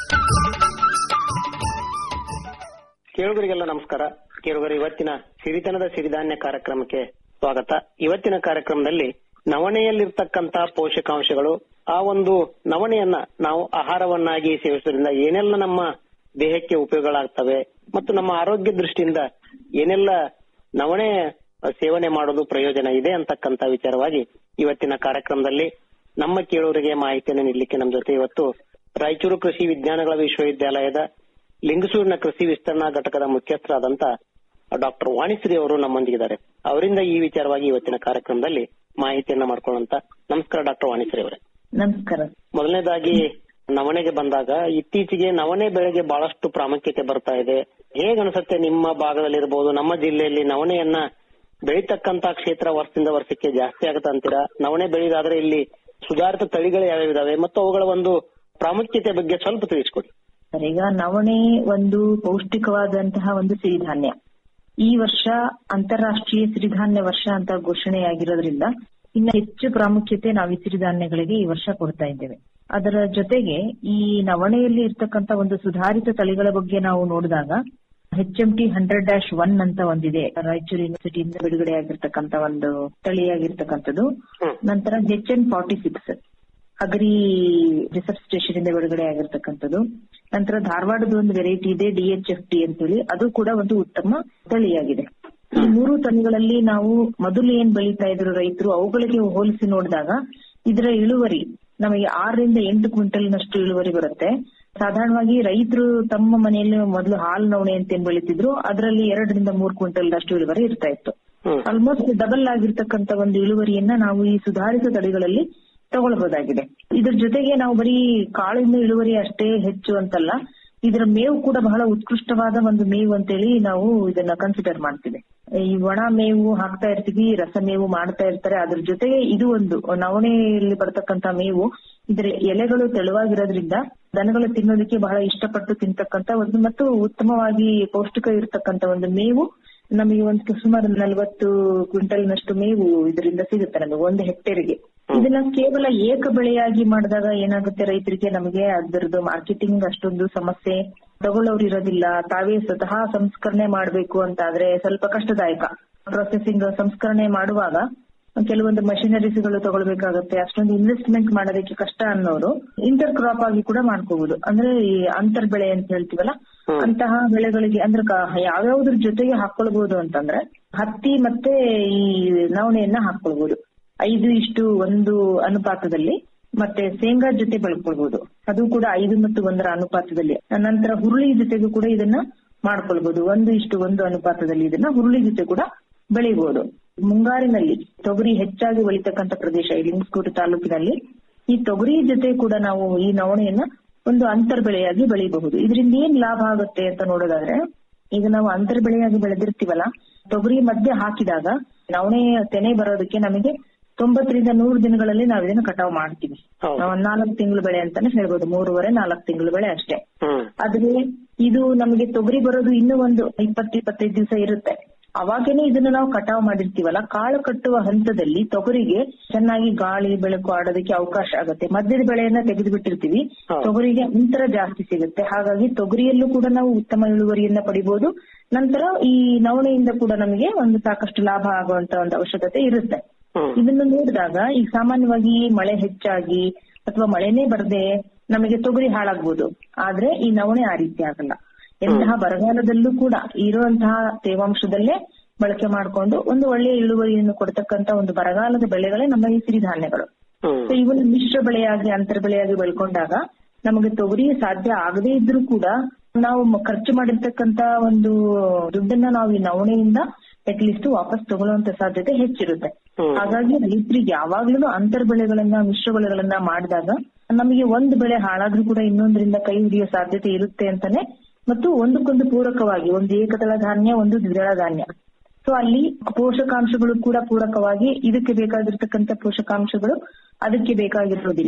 ಕೇಳುಗರಿಗೆಲ್ಲ ನಮಸ್ಕಾರ ಕೇಳುಗರು ಇವತ್ತಿನ ಸಿರಿತನದ ಸಿರಿಧಾನ್ಯ ಕಾರ್ಯಕ್ರಮಕ್ಕೆ ಸ್ವಾಗತ ಇವತ್ತಿನ ಕಾರ್ಯಕ್ರಮದಲ್ಲಿ ನವಣೆಯಲ್ಲಿರ್ತಕ್ಕಂತ ಪೋಷಕಾಂಶಗಳು ಆ ಒಂದು ನವಣೆಯನ್ನ ನಾವು ಆಹಾರವನ್ನಾಗಿ ಸೇವಿಸೋದ್ರಿಂದ ಏನೆಲ್ಲ ನಮ್ಮ ದೇಹಕ್ಕೆ ಉಪಯೋಗಗಳಾಗ್ತವೆ ಮತ್ತು ನಮ್ಮ ಆರೋಗ್ಯ ದೃಷ್ಟಿಯಿಂದ ಏನೆಲ್ಲ ನವಣೆ ಸೇವನೆ ಮಾಡೋದು ಪ್ರಯೋಜನ ಇದೆ ಅಂತಕ್ಕಂತ ವಿಚಾರವಾಗಿ ಇವತ್ತಿನ ಕಾರ್ಯಕ್ರಮದಲ್ಲಿ ನಮ್ಮ ಕೇಳುವರಿಗೆ ಮಾಹಿತಿಯನ್ನು ನೀಡಲಿಕ್ಕೆ ನಮ್ಮ ಜೊತೆ ಇವತ್ತು ರಾಯಚೂರು ಕೃಷಿ ವಿಜ್ಞಾನಗಳ ವಿಶ್ವವಿದ್ಯಾಲಯದ ಲಿಂಗಸೂರಿನ ಕೃಷಿ ವಿಸ್ತರಣಾ ಘಟಕದ ಮುಖ್ಯಸ್ಥರಾದಂತ ಡಾಕ್ಟರ್ ವಾಣಿಶ್ರೀ ಅವರು ನಮ್ಮೊಂದಿಗಿದ್ದಾರೆ ಅವರಿಂದ ಈ ವಿಚಾರವಾಗಿ ಇವತ್ತಿನ ಕಾರ್ಯಕ್ರಮದಲ್ಲಿ ಮಾಹಿತಿಯನ್ನ ಮಾಡ್ಕೊಳ್ಳೋಂತ ನಮಸ್ಕಾರ ಡಾಕ್ಟರ್ ವಾಣಿಶ್ರೀ ಅವರೇ ನಮಸ್ಕಾರ ಮೊದಲನೇದಾಗಿ ನವಣೆಗೆ ಬಂದಾಗ ಇತ್ತೀಚೆಗೆ ನವಣೆ ಬೆಳೆಗೆ ಬಹಳಷ್ಟು ಪ್ರಾಮುಖ್ಯತೆ ಬರ್ತಾ ಇದೆ ಹೇಗ್ ಅನ್ಸುತ್ತೆ ನಿಮ್ಮ ಭಾಗದಲ್ಲಿರ್ಬೋದು ನಮ್ಮ ಜಿಲ್ಲೆಯಲ್ಲಿ ನವಣೆಯನ್ನ ಬೆಳೀತಕ್ಕಂತ ಕ್ಷೇತ್ರ ವರ್ಷದಿಂದ ವರ್ಷಕ್ಕೆ ಜಾಸ್ತಿ ಆಗುತ್ತೆ ಅಂತೀರಾ ನವಣೆ ಬೆಳೆಯೋದಾದ್ರೆ ಇಲ್ಲಿ ಸುಧಾರಿತ ತಳಿಗಳು ಯಾವ್ಯಾವ ಇದಾವೆ ಮತ್ತು ಅವುಗಳ ಒಂದು ಪ್ರಾಮುಖ್ಯತೆ ಬಗ್ಗೆ ಸ್ವಲ್ಪ ತಿಳಿಸ್ಕೊಡಿ ಸರ್, ಈಗ ನವಣೆ ಒಂದು ಪೌಷ್ಟಿಕವಾದಂತಹ ಒಂದು ಸಿರಿಧಾನ್ಯ ಈ ವರ್ಷ ಅಂತಾರಾಷ್ಟ್ರೀಯ ಸಿರಿಧಾನ್ಯ ವರ್ಷ ಅಂತ ಘೋಷಣೆಯಾಗಿರೋದ್ರಿಂದ ಇನ್ನ ಹೆಚ್ಚು ಪ್ರಾಮುಖ್ಯತೆ ನಾವು ಈ ಸಿರಿಧಾನ್ಯಗಳಿಗೆ ಈ ವರ್ಷ ಕೊಡ್ತಾ ಇದ್ದೇವೆ ಅದರ ಜೊತೆಗೆ ಈ ನವಣೆಯಲ್ಲಿ ಇರ್ತಕ್ಕಂತ ಒಂದು ಸುಧಾರಿತ ತಳಿಗಳ ಬಗ್ಗೆ ನಾವು ನೋಡಿದಾಗ H M T hundred dash one ಅಂತ ಒಂದಿದೆ ರಾಯಚೂರು ಯೂನಿವರ್ಸಿಟಿಯಿಂದ ಬಿಡುಗಡೆ ಆಗಿರ್ತಕ್ಕಂತ ಒಂದು ತಳಿಯಾಗಿರ್ತಕ್ಕಂಥದ್ದು ನಂತರ H N forty six agri research station ಇಂದ ಬಿಡುಗಡೆ ಆಗಿರ್ತಕ್ಕಂಥದ್ದು ನಂತರ ಧಾರವಾಡದ ಒಂದು ವೆರೈಟಿ ಇದೆ ಡಿಎಚ್ಎಫ್ ಟಿ ಅಂತೇಳಿ ಅದು ಕೂಡ ಒಂದು ಉತ್ತಮ ತಳಿಯಾಗಿದೆ ಈ ಮೂರು ತಳಿಗಳಲ್ಲಿ ನಾವು ಮೊದಲು ಏನ್ ಬೆಳೀತಾ ಇದ್ರು ರೈತರು ಅವುಗಳಿಗೆ ಹೋಲಿಸಿ ನೋಡಿದಾಗ ಇದರ ಇಳುವರಿ ನಮಗೆ ಆರರಿಂದ ಎಂಟು ಕ್ವಿಂಟಲ್ನಷ್ಟು ಇಳುವರಿ ಬರುತ್ತೆ ಸಾಧಾರಣವಾಗಿ ರೈತರು ತಮ್ಮ ಮನೆಯಲ್ಲಿ ಮೊದಲು ಹಾಲು ನವಣೆ ಅಂತ ಏನ್ ಬೆಳೀತಿದ್ರು ಅದರಲ್ಲಿ ಎರಡರಿಂದ ಮೂರು ಕ್ವಿಂಟಲ್ ಅಷ್ಟು ಇಳುವರಿ ಇರ್ತಾ ಇತ್ತು ಆಲ್ಮೋಸ್ಟ್ ಡಬಲ್ ಆಗಿರ್ತಕ್ಕಂತ ಒಂದು ಇಳುವರಿಯನ್ನ ನಾವು ಈ ಸುಧಾರಿತ ತಳಿಗಳಲ್ಲಿ ತಗೊಳ್ಬಹುದಾಗಿದೆ ಇದ್ರ ಜೊತೆಗೆ ನಾವು ಬರೀ ಕಾಳಿನ ಇಳುವರಿ ಅಷ್ಟೇ ಹೆಚ್ಚು ಅಂತಲ್ಲ ಇದರ ಮೇವು ಕೂಡ ಬಹಳ ಉತ್ಕೃಷ್ಟವಾದ ಒಂದು ಮೇವು ಅಂತೇಳಿ ನಾವು ಇದನ್ನ ಕನ್ಸಿಡರ್ ಮಾಡ್ತೀವಿ ಈ ಒಣ ಮೇವು ಹಾಕ್ತಾ ಇರ್ತೀವಿ ರಸ ಮೇವು ಮಾಡ್ತಾ ಇರ್ತಾರೆ ಅದ್ರ ಜೊತೆಗೆ ಇದು ಒಂದು ನವಣೆಯಲ್ಲಿ ಬರ್ತಕ್ಕಂತ ಮೇವು ಇದರ ಎಲೆಗಳು ತೆಳುವಾಗಿರೋದ್ರಿಂದ ದನಗಳು ತಿನ್ನೋದಕ್ಕೆ ಬಹಳ ಇಷ್ಟಪಟ್ಟು ತಿಂತಕ್ಕಂತ ಒಂದು ಮತ್ತು ಉತ್ತಮವಾಗಿ ಪೌಷ್ಟಿಕ ಇರತಕ್ಕಂತ ಒಂದು ಮೇವು ನಮಗೆ ಒಂದು ಸುಮಾರು ನಲವತ್ತು ಕ್ವಿಂಟಲ್ನಷ್ಟು ಮೇವು ಇದರಿಂದ ಸಿಗುತ್ತೆ ನಮಗೆ ಒಂದು ಹೆಕ್ಟೇರ್ಗೆ ಇದನ್ನ ಕೇವಲ ಏಕ ಬೆಳೆಯಾಗಿ ಮಾಡಿದಾಗ ಏನಾಗುತ್ತೆ ರೈತರಿಗೆ ನಮಗೆ ಅದರದ್ದು ಮಾರ್ಕೆಟಿಂಗ್ ಅಷ್ಟೊಂದು ಸಮಸ್ಯೆ ತಗೊಳ್ಳೋರು ಇರೋದಿಲ್ಲ ತಾವೇ ಸ್ವತಃ ಸಂಸ್ಕರಣೆ ಮಾಡಬೇಕು ಅಂತ ಆದ್ರೆ ಸ್ವಲ್ಪ ಕಷ್ಟದಾಯಕ ಪ್ರೊಸೆಸಿಂಗ್ ಸಂಸ್ಕರಣೆ ಮಾಡುವಾಗ ಕೆಲವೊಂದು ಮಷಿನರೀಸ್ಗಳು ತಗೊಳ್ಬೇಕಾಗತ್ತೆ ಅಷ್ಟೊಂದು ಇನ್ವೆಸ್ಟ್ಮೆಂಟ್ ಮಾಡೋದಕ್ಕೆ ಕಷ್ಟ ಅನ್ನೋರು ಇಂಟರ್ ಕ್ರಾಪ್ ಆಗಿ ಕೂಡ ಮಾಡ್ಕೋಬಹುದು ಅಂದ್ರೆ ಈ ಅಂತರ್ ಬೆಳೆ ಅಂತ ಹೇಳ್ತೀವಲ್ಲ ಅಂತಹ ಬೆಳೆಗಳಿಗೆ ಅಂದ್ರೆ ಕ- ಯಾವ್ಯಾವ್ದ್ರ ಜೊತೆಗೆ ಹಾಕೊಳ್ಬಹುದು ಅಂತಂದ್ರೆ ಹತ್ತಿ ಮತ್ತೆ ಈ ನವಣೆಯನ್ನ ಹಾಕೊಳ್ಬಹುದು ಐದು ಇಷ್ಟು ಒಂದು ಅನುಪಾತದಲ್ಲಿ ಮತ್ತೆ ಶೇಂಗಾ ಜೊತೆ ಬೆಳ್ಕೊಳ್ಬಹುದು ಅದು ಕೂಡ ಐದು ಮತ್ತು ಒಂದರ ಅನುಪಾತದಲ್ಲಿ ನಂತರ ಹುರುಳಿ ಜೊತೆಗೂ ಕೂಡ ಇದನ್ನ ಮಾಡ್ಕೊಳ್ಬಹುದು ಒಂದು ಇಷ್ಟು ಒಂದು ಅನುಪಾತದಲ್ಲಿ ಇದನ್ನ ಹುರುಳಿ ಜೊತೆ ಕೂಡ ಬೆಳಿಬಹುದು ಮುಂಗಾರಿನಲ್ಲಿ ತೊಗರಿ ಹೆಚ್ಚಾಗಿ ಬೆಳೀತಕ್ಕಂತ ಪ್ರದೇಶ ಈ ಲಿಂಗಸ್ಕೂರು ತಾಲೂಕಿನಲ್ಲಿ ಈ ತೊಗರಿ ಜೊತೆ ಕೂಡ ನಾವು ಈ ನವಣೆಯನ್ನ ಒಂದು ಅಂತರ್ ಬೆಳೆಯಾಗಿ ಬೆಳಿಬಹುದು ಇದರಿಂದ ಏನ್ ಲಾಭ ಆಗುತ್ತೆ ಅಂತ ನೋಡೋದಾದ್ರೆ ಈಗ ನಾವು ಅಂತರ್ ಬೆಳೆಯಾಗಿ ಬೆಳೆದಿರ್ತೀವಲ್ಲ ತೊಗರಿ ಮಧ್ಯೆ ಹಾಕಿದಾಗ ನವಣೆ ತೆನೆ ಬರೋದಕ್ಕೆ ನಮಗೆ ತೊಂಬತ್ತರಿಂದ ನೂರು ದಿನಗಳಲ್ಲಿ ನಾವು ಇದನ್ನ ಕಟಾವ್ ಮಾಡ್ತೀವಿ ಒಂದ್ ನಾಲ್ಕು ತಿಂಗಳು ಬೆಳೆ ಅಂತಾನೆ ಹೇಳ್ಬೋದು ಮೂರುವರೆ ನಾಲ್ಕು ತಿಂಗಳು ಬೆಳೆ ಅಷ್ಟೇ ಆದ್ರೆ ಇದು ನಮಗೆ ತೊಗರಿ ಬರೋದು ಇನ್ನೂ ಒಂದು ಇಪ್ಪತ್ತು ಇಪ್ಪತ್ತೈದು ದಿವಸ ಇರುತ್ತೆ ಅವಾಗೇನೆ ಇದನ್ನ ನಾವು ಕಟಾವ್ ಮಾಡಿರ್ತೀವಲ್ಲ ಕಾಳು ಕಟ್ಟುವ ಹಂತದಲ್ಲಿ ತೊಗರಿಗೆ ಚೆನ್ನಾಗಿ ಗಾಳಿ ಬೆಳಕು ಆಡೋದಕ್ಕೆ ಅವಕಾಶ ಆಗುತ್ತೆ ಮಧ್ಯದ ಬೆಳೆಯನ್ನ ತೆಗೆದು ಬಿಟ್ಟಿರ್ತೀವಿ ತೊಗರಿಗೆ ಅಂತರ ಜಾಸ್ತಿ ಸಿಗುತ್ತೆ ಹಾಗಾಗಿ ತೊಗರಿಯಲ್ಲೂ ಕೂಡ ನಾವು ಉತ್ತಮ ಇಳುವರಿಯನ್ನ ಪಡಿಬಹುದು ನಂತರ ಈ ನವಣೆಯಿಂದ ಕೂಡ ನಮಗೆ ಒಂದು ಸಾಕಷ್ಟು ಲಾಭ ಆಗುವಂತ ಒಂದು ಅವಶ್ಯಕತೆ ಇರುತ್ತೆ ಇದನ್ನು ನೋಡಿದಾಗ ಈಗ ಸಾಮಾನ್ಯವಾಗಿ ಮಳೆ ಹೆಚ್ಚಾಗಿ ಅಥವಾ ಮಳೆನೇ ಬರದೆ ನಮಗೆ ತೊಗರಿ ಹಾಳಾಗ್ಬೋದು ಆದ್ರೆ ಈ ನವಣೆ ಆ ರೀತಿ ಆಗಲ್ಲ ಎಂತಹ ಬರಗಾಲದಲ್ಲೂ ಕೂಡ ಇರುವಂತಹ ತೇವಾಂಶದಲ್ಲೇ ಬಳಕೆ ಮಾಡಿಕೊಂಡು ಒಂದು ಒಳ್ಳೆಯ ಇಳುವರಿಯನ್ನು ಕೊಡ್ತಕ್ಕಂತ ಒಂದು ಬರಗಾಲದ ಬೆಳೆಗಳೇ ನಮ್ಮ ಈ ಸಿರಿಧಾನ್ಯಗಳು ಸೊ ಇವನ್ನ ಮಿಶ್ರ ಬೆಳೆಯಾಗಿ ಅಂತರ ಬೆಳೆಯಾಗಿ ಬೆಳ್ಕೊಂಡಾಗ ನಮಗೆ ತೊಗರಿ ಸಾಧ್ಯ ಆಗದೇ ಇದ್ರೂ ಕೂಡ ನಾವು ಮ- ಖರ್ಚು ಮಾಡಿರ್ತಕ್ಕಂತ ಒಂದು ದುಡ್ಡನ್ನ ನಾವು ಈ ನವಣೆಯಿಂದ ಅಟ್ಲೀಸ್ಟ್ ವಾಪಸ್ ತಗೊಳ್ಳುವಂತ ಸಾಧ್ಯತೆ ಹೆಚ್ಚಿರುತ್ತೆ ಹಾಗಾಗಿ ರೈತರಿಗೆ ಯಾವಾಗ್ಲೂ ಅಂತರ್ ಬೆಳೆಗಳನ್ನ ಮಿಶ್ರ ಬೆಳೆಗಳನ್ನ ಮಾಡಿದಾಗ ನಮಗೆ ಒಂದು ಬೆಳೆ ಹಾಳಾದ್ರೂ ಕೂಡ ಇನ್ನೊಂದರಿಂದ ಕೈ ಹಿಡಿಯೋ ಸಾಧ್ಯತೆ ಇರುತ್ತೆ ಅಂತಾನೆ ಮತ್ತು ಒಂದಕ್ಕೊಂದು ಪೂರಕವಾಗಿ ಒಂದು ಏಕದಳ ಧಾನ್ಯ ಒಂದು ದ್ವಿದಳ ಧಾನ್ಯ ಸೊ ಅಲ್ಲಿ ಪೋಷಕಾಂಶಗಳು ಕೂಡ ಪೂರಕವಾಗಿ ಇದಕ್ಕೆ ಬೇಕಾಗಿರ್ತಕ್ಕಂಥ ಪೋಷಕಾಂಶಗಳು ಅದಕ್ಕೆ ಬೇಕಾಗಿರೋದಿಲ್ಲ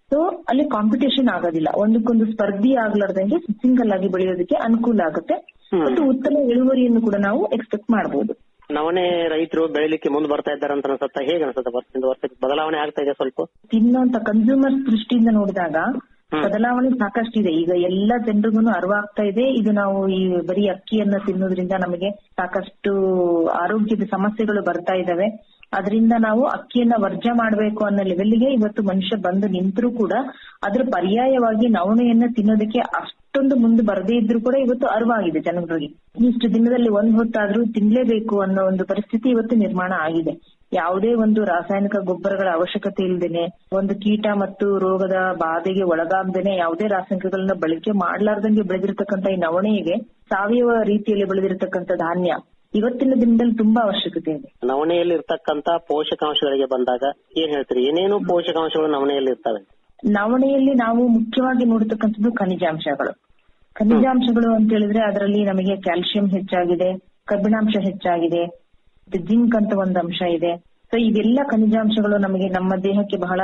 ಸೊ ಅಲ್ಲಿ ಕಾಂಪಿಟೇಷನ್ ಆಗೋದಿಲ್ಲ ಒಂದಕ್ಕೊಂದು ಸ್ಪರ್ಧಿ ಆಗ್ಲಾರ್ದಂಗೆ ಸಿಂಗಲ್ ಆಗಿ ಬೆಳೆಯೋದಕ್ಕೆ ಅನುಕೂಲ ಆಗುತ್ತೆ ಮತ್ತು ಉತ್ತಮ ಇಳುವರಿಯನ್ನು ಕೂಡ ನಾವು ಎಕ್ಸ್ಪೆಕ್ಟ್ ಮಾಡಬಹುದು ನವಣೆ ರೈತರು ಬೆಳಿಲಿಕ್ಕೆ ಮುಂದೆ ಬರ್ತಾ ಇದ್ದಾರೆ ಅಂತ ಅನ್ಸುತ್ತಾ ಹೇಗೆ ಅನ್ಸುತ್ತೆ ವರ್ಷದಿಂದ ವರ್ಷಕ್ಕೆ ಬದಲಾವಣೆ ಆಗ್ತಾ ಇದೆ ಸ್ವಲ್ಪ ತಿನ್ನೋಂತ ಕನ್ಸ್ಯೂಮರ್ ದೃಷ್ಟಿಯಿಂದ ನೋಡಿದಾಗ ಬದಲಾವಣೆ ಸಾಕಷ್ಟಿದೆ ಈಗ ಎಲ್ಲ ಜನರಿಗೂ ಅರಿವಾಗ್ತಾ ಇದೆ ಇದು ನಾವು ಈ ಬರೀ ಅಕ್ಕಿಯನ್ನ ತಿನ್ನೋದ್ರಿಂದ ನಮಗೆ ಸಾಕಷ್ಟು ಆರೋಗ್ಯದ ಸಮಸ್ಯೆಗಳು ಬರ್ತಾ ಇದಾವೆ ಅದರಿಂದ ನಾವು ಅಕ್ಕಿಯನ್ನ ವರ್ಜ ಮಾಡಬೇಕು ಅನ್ನೋ ಲೆವೆಲ್ಗೆ ಇವತ್ತು ಮನುಷ್ಯ ಬಂದು ನಿಂತರೂ ಕೂಡ ಅದ್ರ ಪರ್ಯಾಯವಾಗಿ ನವಣೆಯನ್ನ ತಿನ್ನೋದಕ್ಕೆ ಅಷ್ಟೊಂದು ಮುಂದೆ ಬರದೇ ಇದ್ರೂ ಕೂಡ ಇವತ್ತು ಅರಿವಾಗಿದೆ ಜನಗಳಿಗೆ ಇಷ್ಟು ದಿನದಲ್ಲಿ ಒಂದ್ ಹೊತ್ತಾದ್ರೂ ತಿನ್ಲೇಬೇಕು ಅನ್ನೋ ಒಂದು ಪರಿಸ್ಥಿತಿ ಇವತ್ತು ನಿರ್ಮಾಣ ಆಗಿದೆ ಯಾವುದೇ ಒಂದು ರಾಸಾಯನಿಕ ಗೊಬ್ಬರಗಳ ಅವಶ್ಯಕತೆ ಇಲ್ದೇನೆ ಒಂದು ಕೀಟ ಮತ್ತು ರೋಗದ ಬಾಧೆಗೆ ಒಳಗಾಗ್ದೇನೆ ಯಾವುದೇ ರಾಸಾಯನಿಕಗಳನ್ನ ಬಳಕೆ ಮಾಡ್ಲಾರ್ದಂಗೆ ಬೆಳೆದಿರ್ತಕ್ಕಂಥ ಈ ನವಣೆಗೆ ಸಾವಯವ ರೀತಿಯಲ್ಲಿ ಬೆಳೆದಿರ್ತಕ್ಕಂಥ ಧಾನ್ಯ ಇವತ್ತಿನ ದಿನದಲ್ಲಿ ತುಂಬಾ ಅವಶ್ಯಕತೆ ಇದೆ ನವಣೆಯಲ್ಲಿ ಇರ್ತಕ್ಕಂತ ಪೋಷಕಾಂಶಗಳಿಗೆ ಬಂದಾಗ ಏನ್ ಹೇಳ್ತೀರಿ ಏನೇನು ಪೋಷಕಾಂಶಗಳು ನವಣೆಯಲ್ಲಿ ಇರ್ತವೆ ನವಣೆಯಲ್ಲಿ ನಾವು ಮುಖ್ಯವಾಗಿ ನೋಡತಕ್ಕಂಥದ್ದು ಖನಿಜಾಂಶಗಳು ಖನಿಜಾಂಶಗಳು ಅಂತ ಹೇಳಿದ್ರೆ ಅದರಲ್ಲಿ ನಮಗೆ ಕ್ಯಾಲ್ಸಿಯಂ ಹೆಚ್ಚಾಗಿದೆ ಕಬ್ಬಿಣಾಂಶ ಹೆಚ್ಚಾಗಿದೆ ಜಿಂಕ್ ಅಂತ ಒಂದು ಅಂಶ ಇದೆ ಸೊ ಇವೆಲ್ಲ ಖನಿಜಾಂಶಗಳು ನಮಗೆ ನಮ್ಮ ದೇಹಕ್ಕೆ ಬಹಳ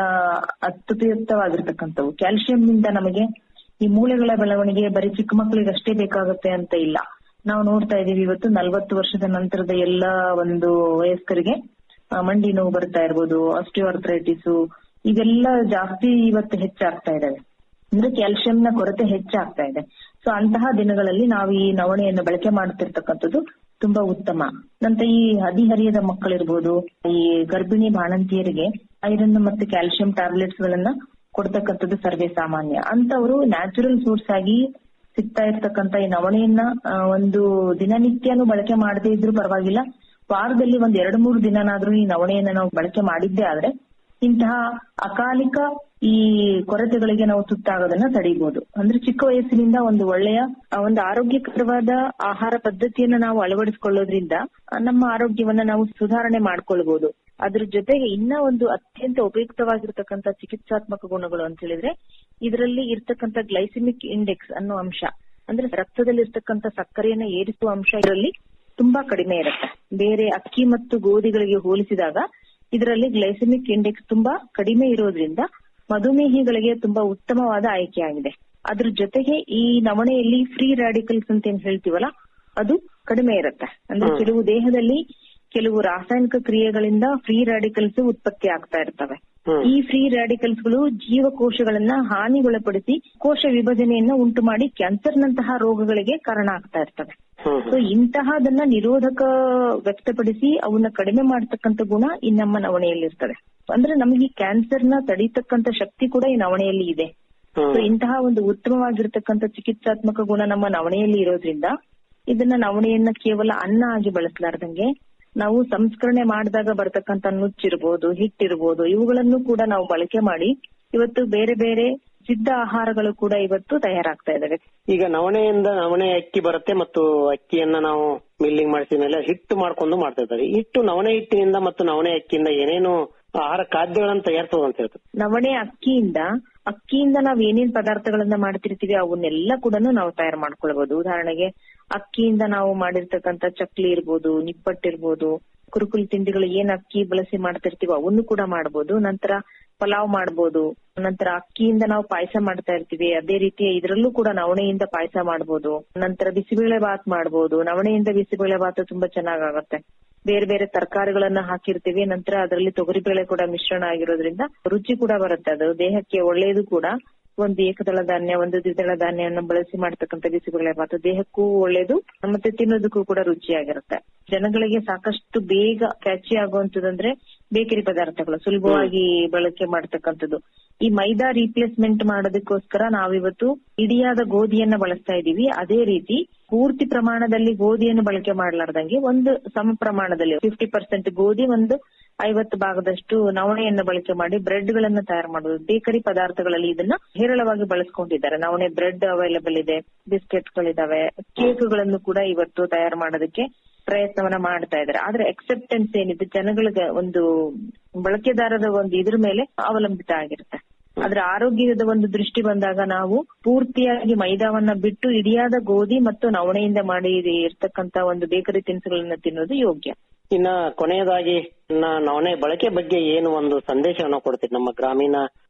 ಅತ್ಯುಪಯುಕ್ತವಾಗಿರ್ತಕ್ಕಂಥವು ಕ್ಯಾಲ್ಸಿಯಂನಿಂದ ನಮಗೆ ಈ ಮೂಳೆಗಳ ಬೆಳವಣಿಗೆ ಬರೀ ಚಿಕ್ಕ ಮಕ್ಕಳಿಗೆ ಅಷ್ಟೇ ಬೇಕಾಗುತ್ತೆ ಅಂತ ಇಲ್ಲ ನಾವು ನೋಡ್ತಾ ಇದೀವಿ ಇವತ್ತು ನಲವತ್ತು ವರ್ಷದ ನಂತರದ ಎಲ್ಲ ಒಂದು ವಯಸ್ಕರಿಗೆ ಆ, ಮಂಡಿ ನೋವು ಬರ್ತಾ ಇರ್ಬೋದು ಆಸ್ಟಿಯೋಆರ್ಥ್ರೈಟಿಸ್ ಇವೆಲ್ಲ ಜಾಸ್ತಿ ಇವತ್ತು ಹೆಚ್ಚಾಗ್ತಾ ಇದಾವೆ ಅಂದ್ರೆ ಕ್ಯಾಲ್ಸಿಯಂನ ಕೊರತೆ ಹೆಚ್ಚಾಗ್ತಾ ಇದೆ ಸೊ ಅಂತಹ ದಿನಗಳಲ್ಲಿ ನಾವು ಈ ನವಣೆಯನ್ನು ಬಳಕೆ ಮಾಡ್ತಿರ್ತಕ್ಕಂಥದ್ದು ತುಂಬಾ ಉತ್ತಮ ನಂತರ ಈ ಹದಿಹರಿಯದ ಮಕ್ಕಳಿರ್ಬೋದು ಈ ಗರ್ಭಿಣಿ ಬಾಣಂತಿಯರಿಗೆ ಐರನ್ ಮತ್ತೆ ಕ್ಯಾಲ್ಸಿಯಂ ಟ್ಯಾಬ್ಲೆಟ್ಸ್ ಗಳನ್ನ ಕೊಡ್ತಕ್ಕಂಥದ್ದು ಸರ್ವೇ ಸಾಮಾನ್ಯ ಅಂತವರು ನ್ಯಾಚುರಲ್ ಸೋರ್ಸ್ ಆಗಿ ಸಿಗ್ತಾ ಇರ್ತಕ್ಕಂಥ ಈ ನವಣೆಯನ್ನ ಆ, ಒಂದು ದಿನನಿತ್ಯನೂ ಬಳಕೆ ಮಾಡದೇ ಇದ್ರೂ ಪರವಾಗಿಲ್ಲ ವಾರದಲ್ಲಿ ಒಂದ್ ಎರಡ್ ಮೂರು ದಿನನಾದ್ರೂ ಈ ನವಣೆಯನ್ನ ನಾವು ಬಳಕೆ ಮಾಡಿದ್ದೇ ಆದ್ರೆ ಇಂತಹ ಅಕಾಲಿಕ ಈ ಕೊರತೆಗಳಿಗೆ ನಾವು ತುತ್ತಾಗೋದನ್ನ ತಡೀಬಹುದು ಅಂದ್ರೆ ಚಿಕ್ಕ ವಯಸ್ಸಿನಿಂದ ಒಂದು ಒಳ್ಳೆಯ ಆ, ಒಂದು ಆರೋಗ್ಯಕರವಾದ ಆಹಾರ ಪದ್ಧತಿಯನ್ನ ನಾವು ಅಳವಡಿಸಿಕೊಳ್ಳೋದ್ರಿಂದ ಆ, ನಮ್ಮ ಆರೋಗ್ಯವನ್ನ ನಾವು ಸುಧಾರಣೆ ಮಾಡ್ಕೊಳ್ಬಹುದು ಅದ್ರ ಜೊತೆಗೆ ಇನ್ನ ಒಂದು ಅತ್ಯಂತ ಉಪಯುಕ್ತವಾಗಿರ್ತಕ್ಕಂಥ ಚಿಕಿತ್ಸಾತ್ಮಕ ಗುಣಗಳು ಅಂತ ಹೇಳಿದ್ರೆ ಇದರಲ್ಲಿ ಇರ್ತಕ್ಕಂಥ ಗ್ಲೈಸಿಮಿಕ್ ಇಂಡೆಕ್ಸ್ ಅನ್ನೋ ಅಂಶ ಅಂದ್ರೆ ರಕ್ತದಲ್ಲಿ ಇರ್ತಕ್ಕಂಥ ಸಕ್ಕರೆಯನ್ನ ಏರಿಸುವ ಅಂಶ ಇದರಲ್ಲಿ ತುಂಬಾ ಕಡಿಮೆ ಇರುತ್ತೆ ಬೇರೆ ಅಕ್ಕಿ ಮತ್ತು ಗೋಧಿಗಳಿಗೆ ಹೋಲಿಸಿದಾಗ ಇದರಲ್ಲಿ ಗ್ಲೈಸೆಮಿಕ್ ಇಂಡೆಕ್ಸ್ ತುಂಬಾ ಕಡಿಮೆ ಇರೋದ್ರಿಂದ ಮಧುಮೇಹಿಗಳಿಗೆ ತುಂಬಾ ಉತ್ತಮವಾದ ಆಯ್ಕೆಯಾಗಿದೆ ಅದ್ರ ಜೊತೆಗೆ ಈ ನವಣೆಯಲ್ಲಿ ಫ್ರೀ ರಾಡಿಕಲ್ಸ್ ಅಂತ ಏನ್ ಹೇಳ್ತೀವಲ್ಲ ಅದು ಕಡಿಮೆ ಇರುತ್ತೆ ಅಂದ್ರೆ ಕೆಲವು ದೇಹದಲ್ಲಿ ಕೆಲವು ರಾಸಾಯನಿಕ ಕ್ರಿಯೆಗಳಿಂದ ಫ್ರೀ ರಾಡಿಕಲ್ಸ್ ಉತ್ಪತ್ತಿ ಆಗ್ತಾ ಇರ್ತವೆ ಈ ಫ್ರೀ ರಾಡಿಕಲ್ಸ್ ಗಳು ಜೀವಕೋಶಗಳನ್ನ ಹಾನಿಗೊಳಪಡಿಸಿ ಕೋಶ ವಿಭಜನೆಯನ್ನ ಉಂಟು ಮಾಡಿ ಕ್ಯಾನ್ಸರ್ ನಂತಹ ರೋಗಗಳಿಗೆ ಕಾರಣ ಆಗ್ತಾ ಇರ್ತವೆ ಸೊ ಇಂತಹದನ್ನ ನಿರೋಧಕ ವ್ಯಕ್ತಪಡಿಸಿ ಅವನ್ನ ಕಡಿಮೆ ಮಾಡತಕ್ಕಂತ ಗುಣ ಈ ನಮ್ಮ ನವಣೆಯಲ್ಲಿ ಇರ್ತದೆ ಅಂದ್ರೆ ನಮಗೆ ಕ್ಯಾನ್ಸರ್ ನ ತಡೀತಕ್ಕಂತ ಶಕ್ತಿ ಕೂಡ ಈ ನವಣೆಯಲ್ಲಿ ಇದೆ ಸೊ ಇಂತಹ ಒಂದು ಉತ್ತಮವಾಗಿರ್ತಕ್ಕಂಥ ಚಿಕಿತ್ಸಾತ್ಮಕ ಗುಣ ನಮ್ಮ ನವಣೆಯಲ್ಲಿ ಇರೋದ್ರಿಂದ ಇದನ್ನ ನವಣೆಯನ್ನ ಕೇವಲ ಅನ್ನ ಆಗಿ ಬಳಸಲಾರ್ದಂಗೆ ನಾವು ಸಂಸ್ಕರಣೆ ಮಾಡಿದಾಗ ಬರ್ತಕ್ಕಂಥ ನುಚ್ಚಿರ್ಬೋದು ಹಿಟ್ಟಿರ್ಬೋದು ಇವುಗಳನ್ನು ಕೂಡ ನಾವು ಬಳಕೆ ಮಾಡಿ ಇವತ್ತು ಬೇರೆ ಬೇರೆ ಸಿದ್ಧ ಆಹಾರಗಳು ಕೂಡ ಇವತ್ತು ತಯಾರಾಗ್ತಾ ಇದಾವೆ ಈಗ ನವಣೆಯಿಂದ ನವಣೆ ಅಕ್ಕಿ ಬರುತ್ತೆ ಮತ್ತು ಅಕ್ಕಿಯನ್ನ ನಾವು ಮಿಲ್ಲಿಂಗ್ ಮಾಡಿಸಿದ ಮೇಲೆ ಹಿಟ್ಟು ಮಾಡ್ಕೊಂಡು ಮಾಡ್ತಾ ಇದ್ದಾರೆ ಹಿಟ್ಟು ನವಣೆ ಹಿಟ್ಟಿನಿಂದ ಮತ್ತು ನವಣೆ ಅಕ್ಕಿಯಿಂದ ಏನೇನು ಆಹಾರ ಖಾದ್ಯಗಳನ್ನು ತಯಾರಿಸೋದು ಅಂತ ಹೇಳ್ತಾರೆ ನವಣೆ ಅಕ್ಕಿಯಿಂದ ಅಕ್ಕಿಯಿಂದ ನಾವ್ ಏನೇನ್ ಪದಾರ್ಥಗಳನ್ನ ಮಾಡ್ತಿರ್ತೀವಿ ಅವನ್ನೆಲ್ಲ ಕೂಡ ನಾವು ತಯಾರು ಮಾಡ್ಕೊಳ್ಬಹುದು ಉದಾಹರಣೆಗೆ ಅಕ್ಕಿಯಿಂದ ನಾವು ಮಾಡಿರ್ತಕ್ಕಂಥ ಚಕ್ಲಿ ಇರ್ಬೋದು ನಿಪ್ಪಟ್ಟಿರ್ಬೋದು ಕುರುಕುಲು ತಿಂಡಿಗಳು ಏನ್ ಅಕ್ಕಿ ಬಳಸಿ ಮಾಡ್ತಿರ್ತೀವೋ ಅವನ್ನು ಕೂಡ ಮಾಡ್ಬೋದು ನಂತರ ಪಲಾವ್ ಮಾಡ್ಬೋದು ನಂತರ ಅಕ್ಕಿಯಿಂದ ನಾವು ಪಾಯಸ ಮಾಡ್ತಾ ಇರ್ತೀವಿ ಅದೇ ರೀತಿ ಇದ್ರಲ್ಲೂ ಕೂಡ ನವಣೆಯಿಂದ ಪಾಯಸ ಮಾಡ್ಬೋದು ನಂತರ ಬಿಸಿಬೇಳೆ ಬಾತ್ ಮಾಡ್ಬೋದು ನವಣೆಯಿಂದ ಬಿಸಿಬೇಳೆ ಬಾತ್ ತುಂಬಾ ಚೆನ್ನಾಗಾಗತ್ತೆ ಬೇರೆ ಬೇರೆ ತರಕಾರಿಗಳನ್ನ ಹಾಕಿರ್ತೀವಿ ನಂತರ ಅದರಲ್ಲಿ ತೊಗರಿಬೇಳೆ ಕೂಡ ಮಿಶ್ರಣ ಆಗಿರೋದ್ರಿಂದ ರುಚಿ ಕೂಡ ಬರುತ್ತೆ ಅದು ದೇಹಕ್ಕೆ ಒಳ್ಳೆಯದು ಕೂಡ ಒಂದು ಏಕದಳ ಧಾನ್ಯ ಒಂದು ದ್ವಿದಳ ಧಾನ್ಯವನ್ನು ಬಳಸಿ ಮಾಡ್ತಕ್ಕಂಥ ಬಿಸಿಬೇಳೆ ಬಾತು ದೇಹಕ್ಕೂ ಒಳ್ಳೇದು ಮತ್ತೆ ತಿನ್ನೋದಕ್ಕೂ ಕೂಡ ರುಚಿಯಾಗಿರುತ್ತೆ ಜನಗಳಿಗೆ ಸಾಕಷ್ಟು ಬೇಗ ಕ್ಯಾಚಿ ಆಗುವಂತದಂದ್ರೆ ಬೇಕರಿ ಪದಾರ್ಥಗಳು ಸುಲಭವಾಗಿ ಬಳಕೆ ಮಾಡ್ತಕ್ಕಂಥದ್ದು ಈ ಮೈದಾ ರೀಪ್ಲೇಸ್ಮೆಂಟ್ ಮಾಡೋದಕ್ಕೋಸ್ಕರ ನಾವಿವತ್ತು ಇಡಿಯಾದ ಗೋಧಿಯನ್ನ ಬಳಸ್ತಾ ಇದೀವಿ ಅದೇ ರೀತಿ ಪೂರ್ತಿ ಪ್ರಮಾಣದಲ್ಲಿ ಗೋಧಿಯನ್ನು ಬಳಕೆ ಮಾಡಲಾರ್ದಂಗೆ ಒಂದು ಸಮ ಪ್ರಮಾಣದಲ್ಲಿ ಫಿಫ್ಟಿ ಪರ್ಸೆಂಟ್ ಗೋಧಿ ಒಂದು ಐವತ್ತು ಭಾಗದಷ್ಟು ನವಣೆಯನ್ನು ಬಳಕೆ ಮಾಡಿ ಬ್ರೆಡ್ ಗಳನ್ನ ತಯಾರು ಮಾಡುವುದು ಬೇಕರಿ ಪದಾರ್ಥಗಳಲ್ಲಿ ಇದನ್ನ ಹೇರಳವಾಗಿ ಬಳಸ್ಕೊಂಡಿದ್ದಾರೆ ನವಣೆ ಬ್ರೆಡ್ ಅವೈಲೇಬಲ್ ಇದೆ ಬಿಸ್ಕೆಟ್ ಗಳಿದಾವೆ ಕೇಕ್ ಗಳನ್ನು ಕೂಡ ಇವತ್ತು ತಯಾರು ಮಾಡೋದಕ್ಕೆ ಪ್ರಯತ್ನವನ್ನ ಮಾಡ್ತಾ ಇದ್ದಾರೆ ಆದ್ರೆ ಅಕ್ಸೆಪ್ಟೆನ್ಸ್ ಏನಿದೆ ಜನಗಳಿಗೆ ಒಂದು ಬಳಕೆದಾರರ ಒಂದು ಇದ್ರ ಮೇಲೆ ಅವಲಂಬಿತ ಆಗಿರುತ್ತೆ ಆದ್ರೆ ಆರೋಗ್ಯದ ಒಂದು ದೃಷ್ಟಿ ಬಂದಾಗ ನಾವು ಪೂರ್ತಿಯಾಗಿ ಮೈದಾವನ್ನ ಬಿಟ್ಟು ಇಡಿಯಾದ ಗೋಧಿ ಮತ್ತು ನವಣೆಯಿಂದ ಮಾಡಿ ಇರ್ತಕ್ಕಂತ ಒಂದು ಬೇಕರಿ ತಿನಿಸುಗಳನ್ನ ತಿನ್ನೋದು ಯೋಗ್ಯ ಇನ್ನ ಕೊನೆಯದಾಗಿ ಇನ್ನ ನವಣೆ ಬಳಕೆ ಬಗ್ಗೆ ಏನು ಒಂದು ಸಂದೇಶವನ್ನು ಕೊಡ್ತೀರಿ ನಮ್ಮ ಗ್ರಾಮೀಣ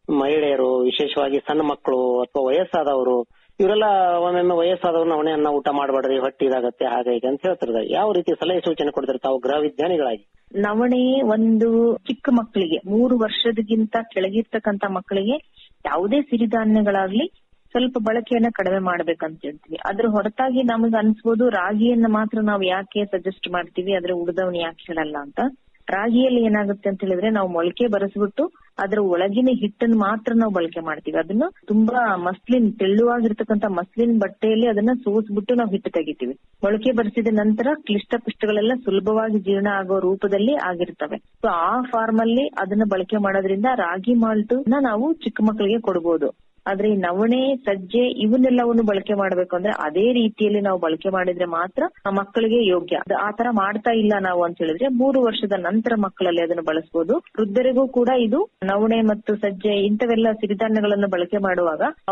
ಮಹಿಳೆಯರು ವಿಶೇಷವಾಗಿ ಸಣ್ಣ ಮಕ್ಕಳು ಅಥವಾ ವಯಸ್ಸಾದವರು ಇವರೆಲ್ಲ ಒಮ್ಮೊಮ್ಮೆ ವಯಸ್ಸಾದವ್ರು ನವಣೆಯನ್ನ ಊಟ ಮಾಡಬೇಡ್ರಿ ಹೊಟ್ಟಿ ಇದಾಗತ್ತೆ ಹಾಗೆ ಹೀಗೆ ಅಂತ ಹೇಳ್ತಿರ್ತಾರೆ ಯಾವ ರೀತಿ ಸಲಹೆ ಸೂಚನೆ ಕೊಡ್ತಾರೆ ತಾವು ಗೃಹ ವಿಜ್ಞಾನಿಗಳಾಗಿ ನವಣೆ ಒಂದು ಚಿಕ್ಕ ಮಕ್ಕಳಿಗೆ ಮೂರು ವರ್ಷದಗಿಂತ ಕೆಳಗಿರ್ತಕ್ಕಂತ ಮಕ್ಕಳಿಗೆ ಯಾವುದೇ ಸಿರಿಧಾನ್ಯಗಳಾಗ್ಲಿ ಸ್ವಲ್ಪ ಬಳಕೆಯನ್ನ ಕಡಿಮೆ ಮಾಡ್ಬೇಕಂತ ಹೇಳ್ತೀವಿ ಅದ್ರ ಹೊರತಾಗಿ ನಮಗೆ ಅನ್ಸ್ಬೋದು ರಾಗಿಯನ್ನ ಮಾತ್ರ ನಾವು ಯಾಕೆ ಸಜೆಸ್ಟ್ ಮಾಡ್ತೀವಿ ಅದ್ರ ಉಳಿದವನ್ ಯಾಕೆ ಹೇಳಲ್ಲ ಅಂತ ರಾಗಿಯಲ್ಲಿ ಏನಾಗುತ್ತೆ ಅಂತ ಹೇಳಿದ್ರೆ ನಾವು ಮೊಳಕೆ ಬರೆಸ್ಬಿಟ್ಟು ಅದ್ರ ಒಳಗಿನ ಹಿಟ್ಟನ್ನು ಮಾತ್ರ ನಾವು ಬಳಕೆ ಮಾಡ್ತೀವಿ ಅದನ್ನ ತುಂಬಾ ಮಸ್ಲಿನ್ ತೆಳ್ಳುವಾಗಿರ್ತಕ್ಕಂಥ ಮಸ್ಲಿನ್ ಬಟ್ಟೆಯಲ್ಲಿ ಅದನ್ನ ಸೋಸ್ಬಿಟ್ಟು ನಾವು ಹಿಟ್ಟು ತೆಗಿತೀವಿ ಮೊಳಕೆ ಬರೆಸಿದ ನಂತರ ಕ್ಲಿಷ್ಟ ಪಿಷ್ಟಗಳೆಲ್ಲ ಸುಲಭವಾಗಿ ಜೀರ್ಣ ಆಗೋ ರೂಪದಲ್ಲಿ ಆಗಿರ್ತವೆ ಸೊ ಆ ಫಾರ್ಮ್ ಅಲ್ಲಿ ಅದನ್ನ ಬಳಕೆ ಮಾಡೋದ್ರಿಂದ ರಾಗಿ ಮಾಲ್ಟ್ ನ ನಾವು ಚಿಕ್ಕ ಮಕ್ಕಳಿಗೆ ಕೊಡ್ಬೋದು ಆದ್ರೆ ಈ ನವಣೆ ಸಜ್ಜೆ ಇವನ್ನೆಲ್ಲವನ್ನು ಬಳಕೆ ಮಾಡ್ಬೇಕು ಅಂದ್ರೆ ಅದೇ ರೀತಿಯಲ್ಲಿ ನಾವು ಬಳಕೆ ಮಾಡಿದ್ರೆ ಮಾತ್ರ ಆ ಮಕ್ಕಳಿಗೆ ಯೋಗ್ಯ ಅದು ಆ ತರ ಮಾಡ್ತಾ ಇಲ್ಲ ನಾವು ಅಂತ ಹೇಳಿದ್ರೆ ಮೂರು ವರ್ಷದ ನಂತರ ಮಕ್ಕಳಲ್ಲಿ ಅದನ್ನು ಬಳಸಬಹುದು ವೃದ್ಧರಿಗೂ ಕೂಡ ಇದು ನವಣೆ ಮತ್ತು ಸಜ್ಜೆ ಇಂಥವೆಲ್ಲ ಸಿರಿಧಾನ್ಯಗಳನ್ನು ಬಳಕೆ ಮಾಡುವಾಗ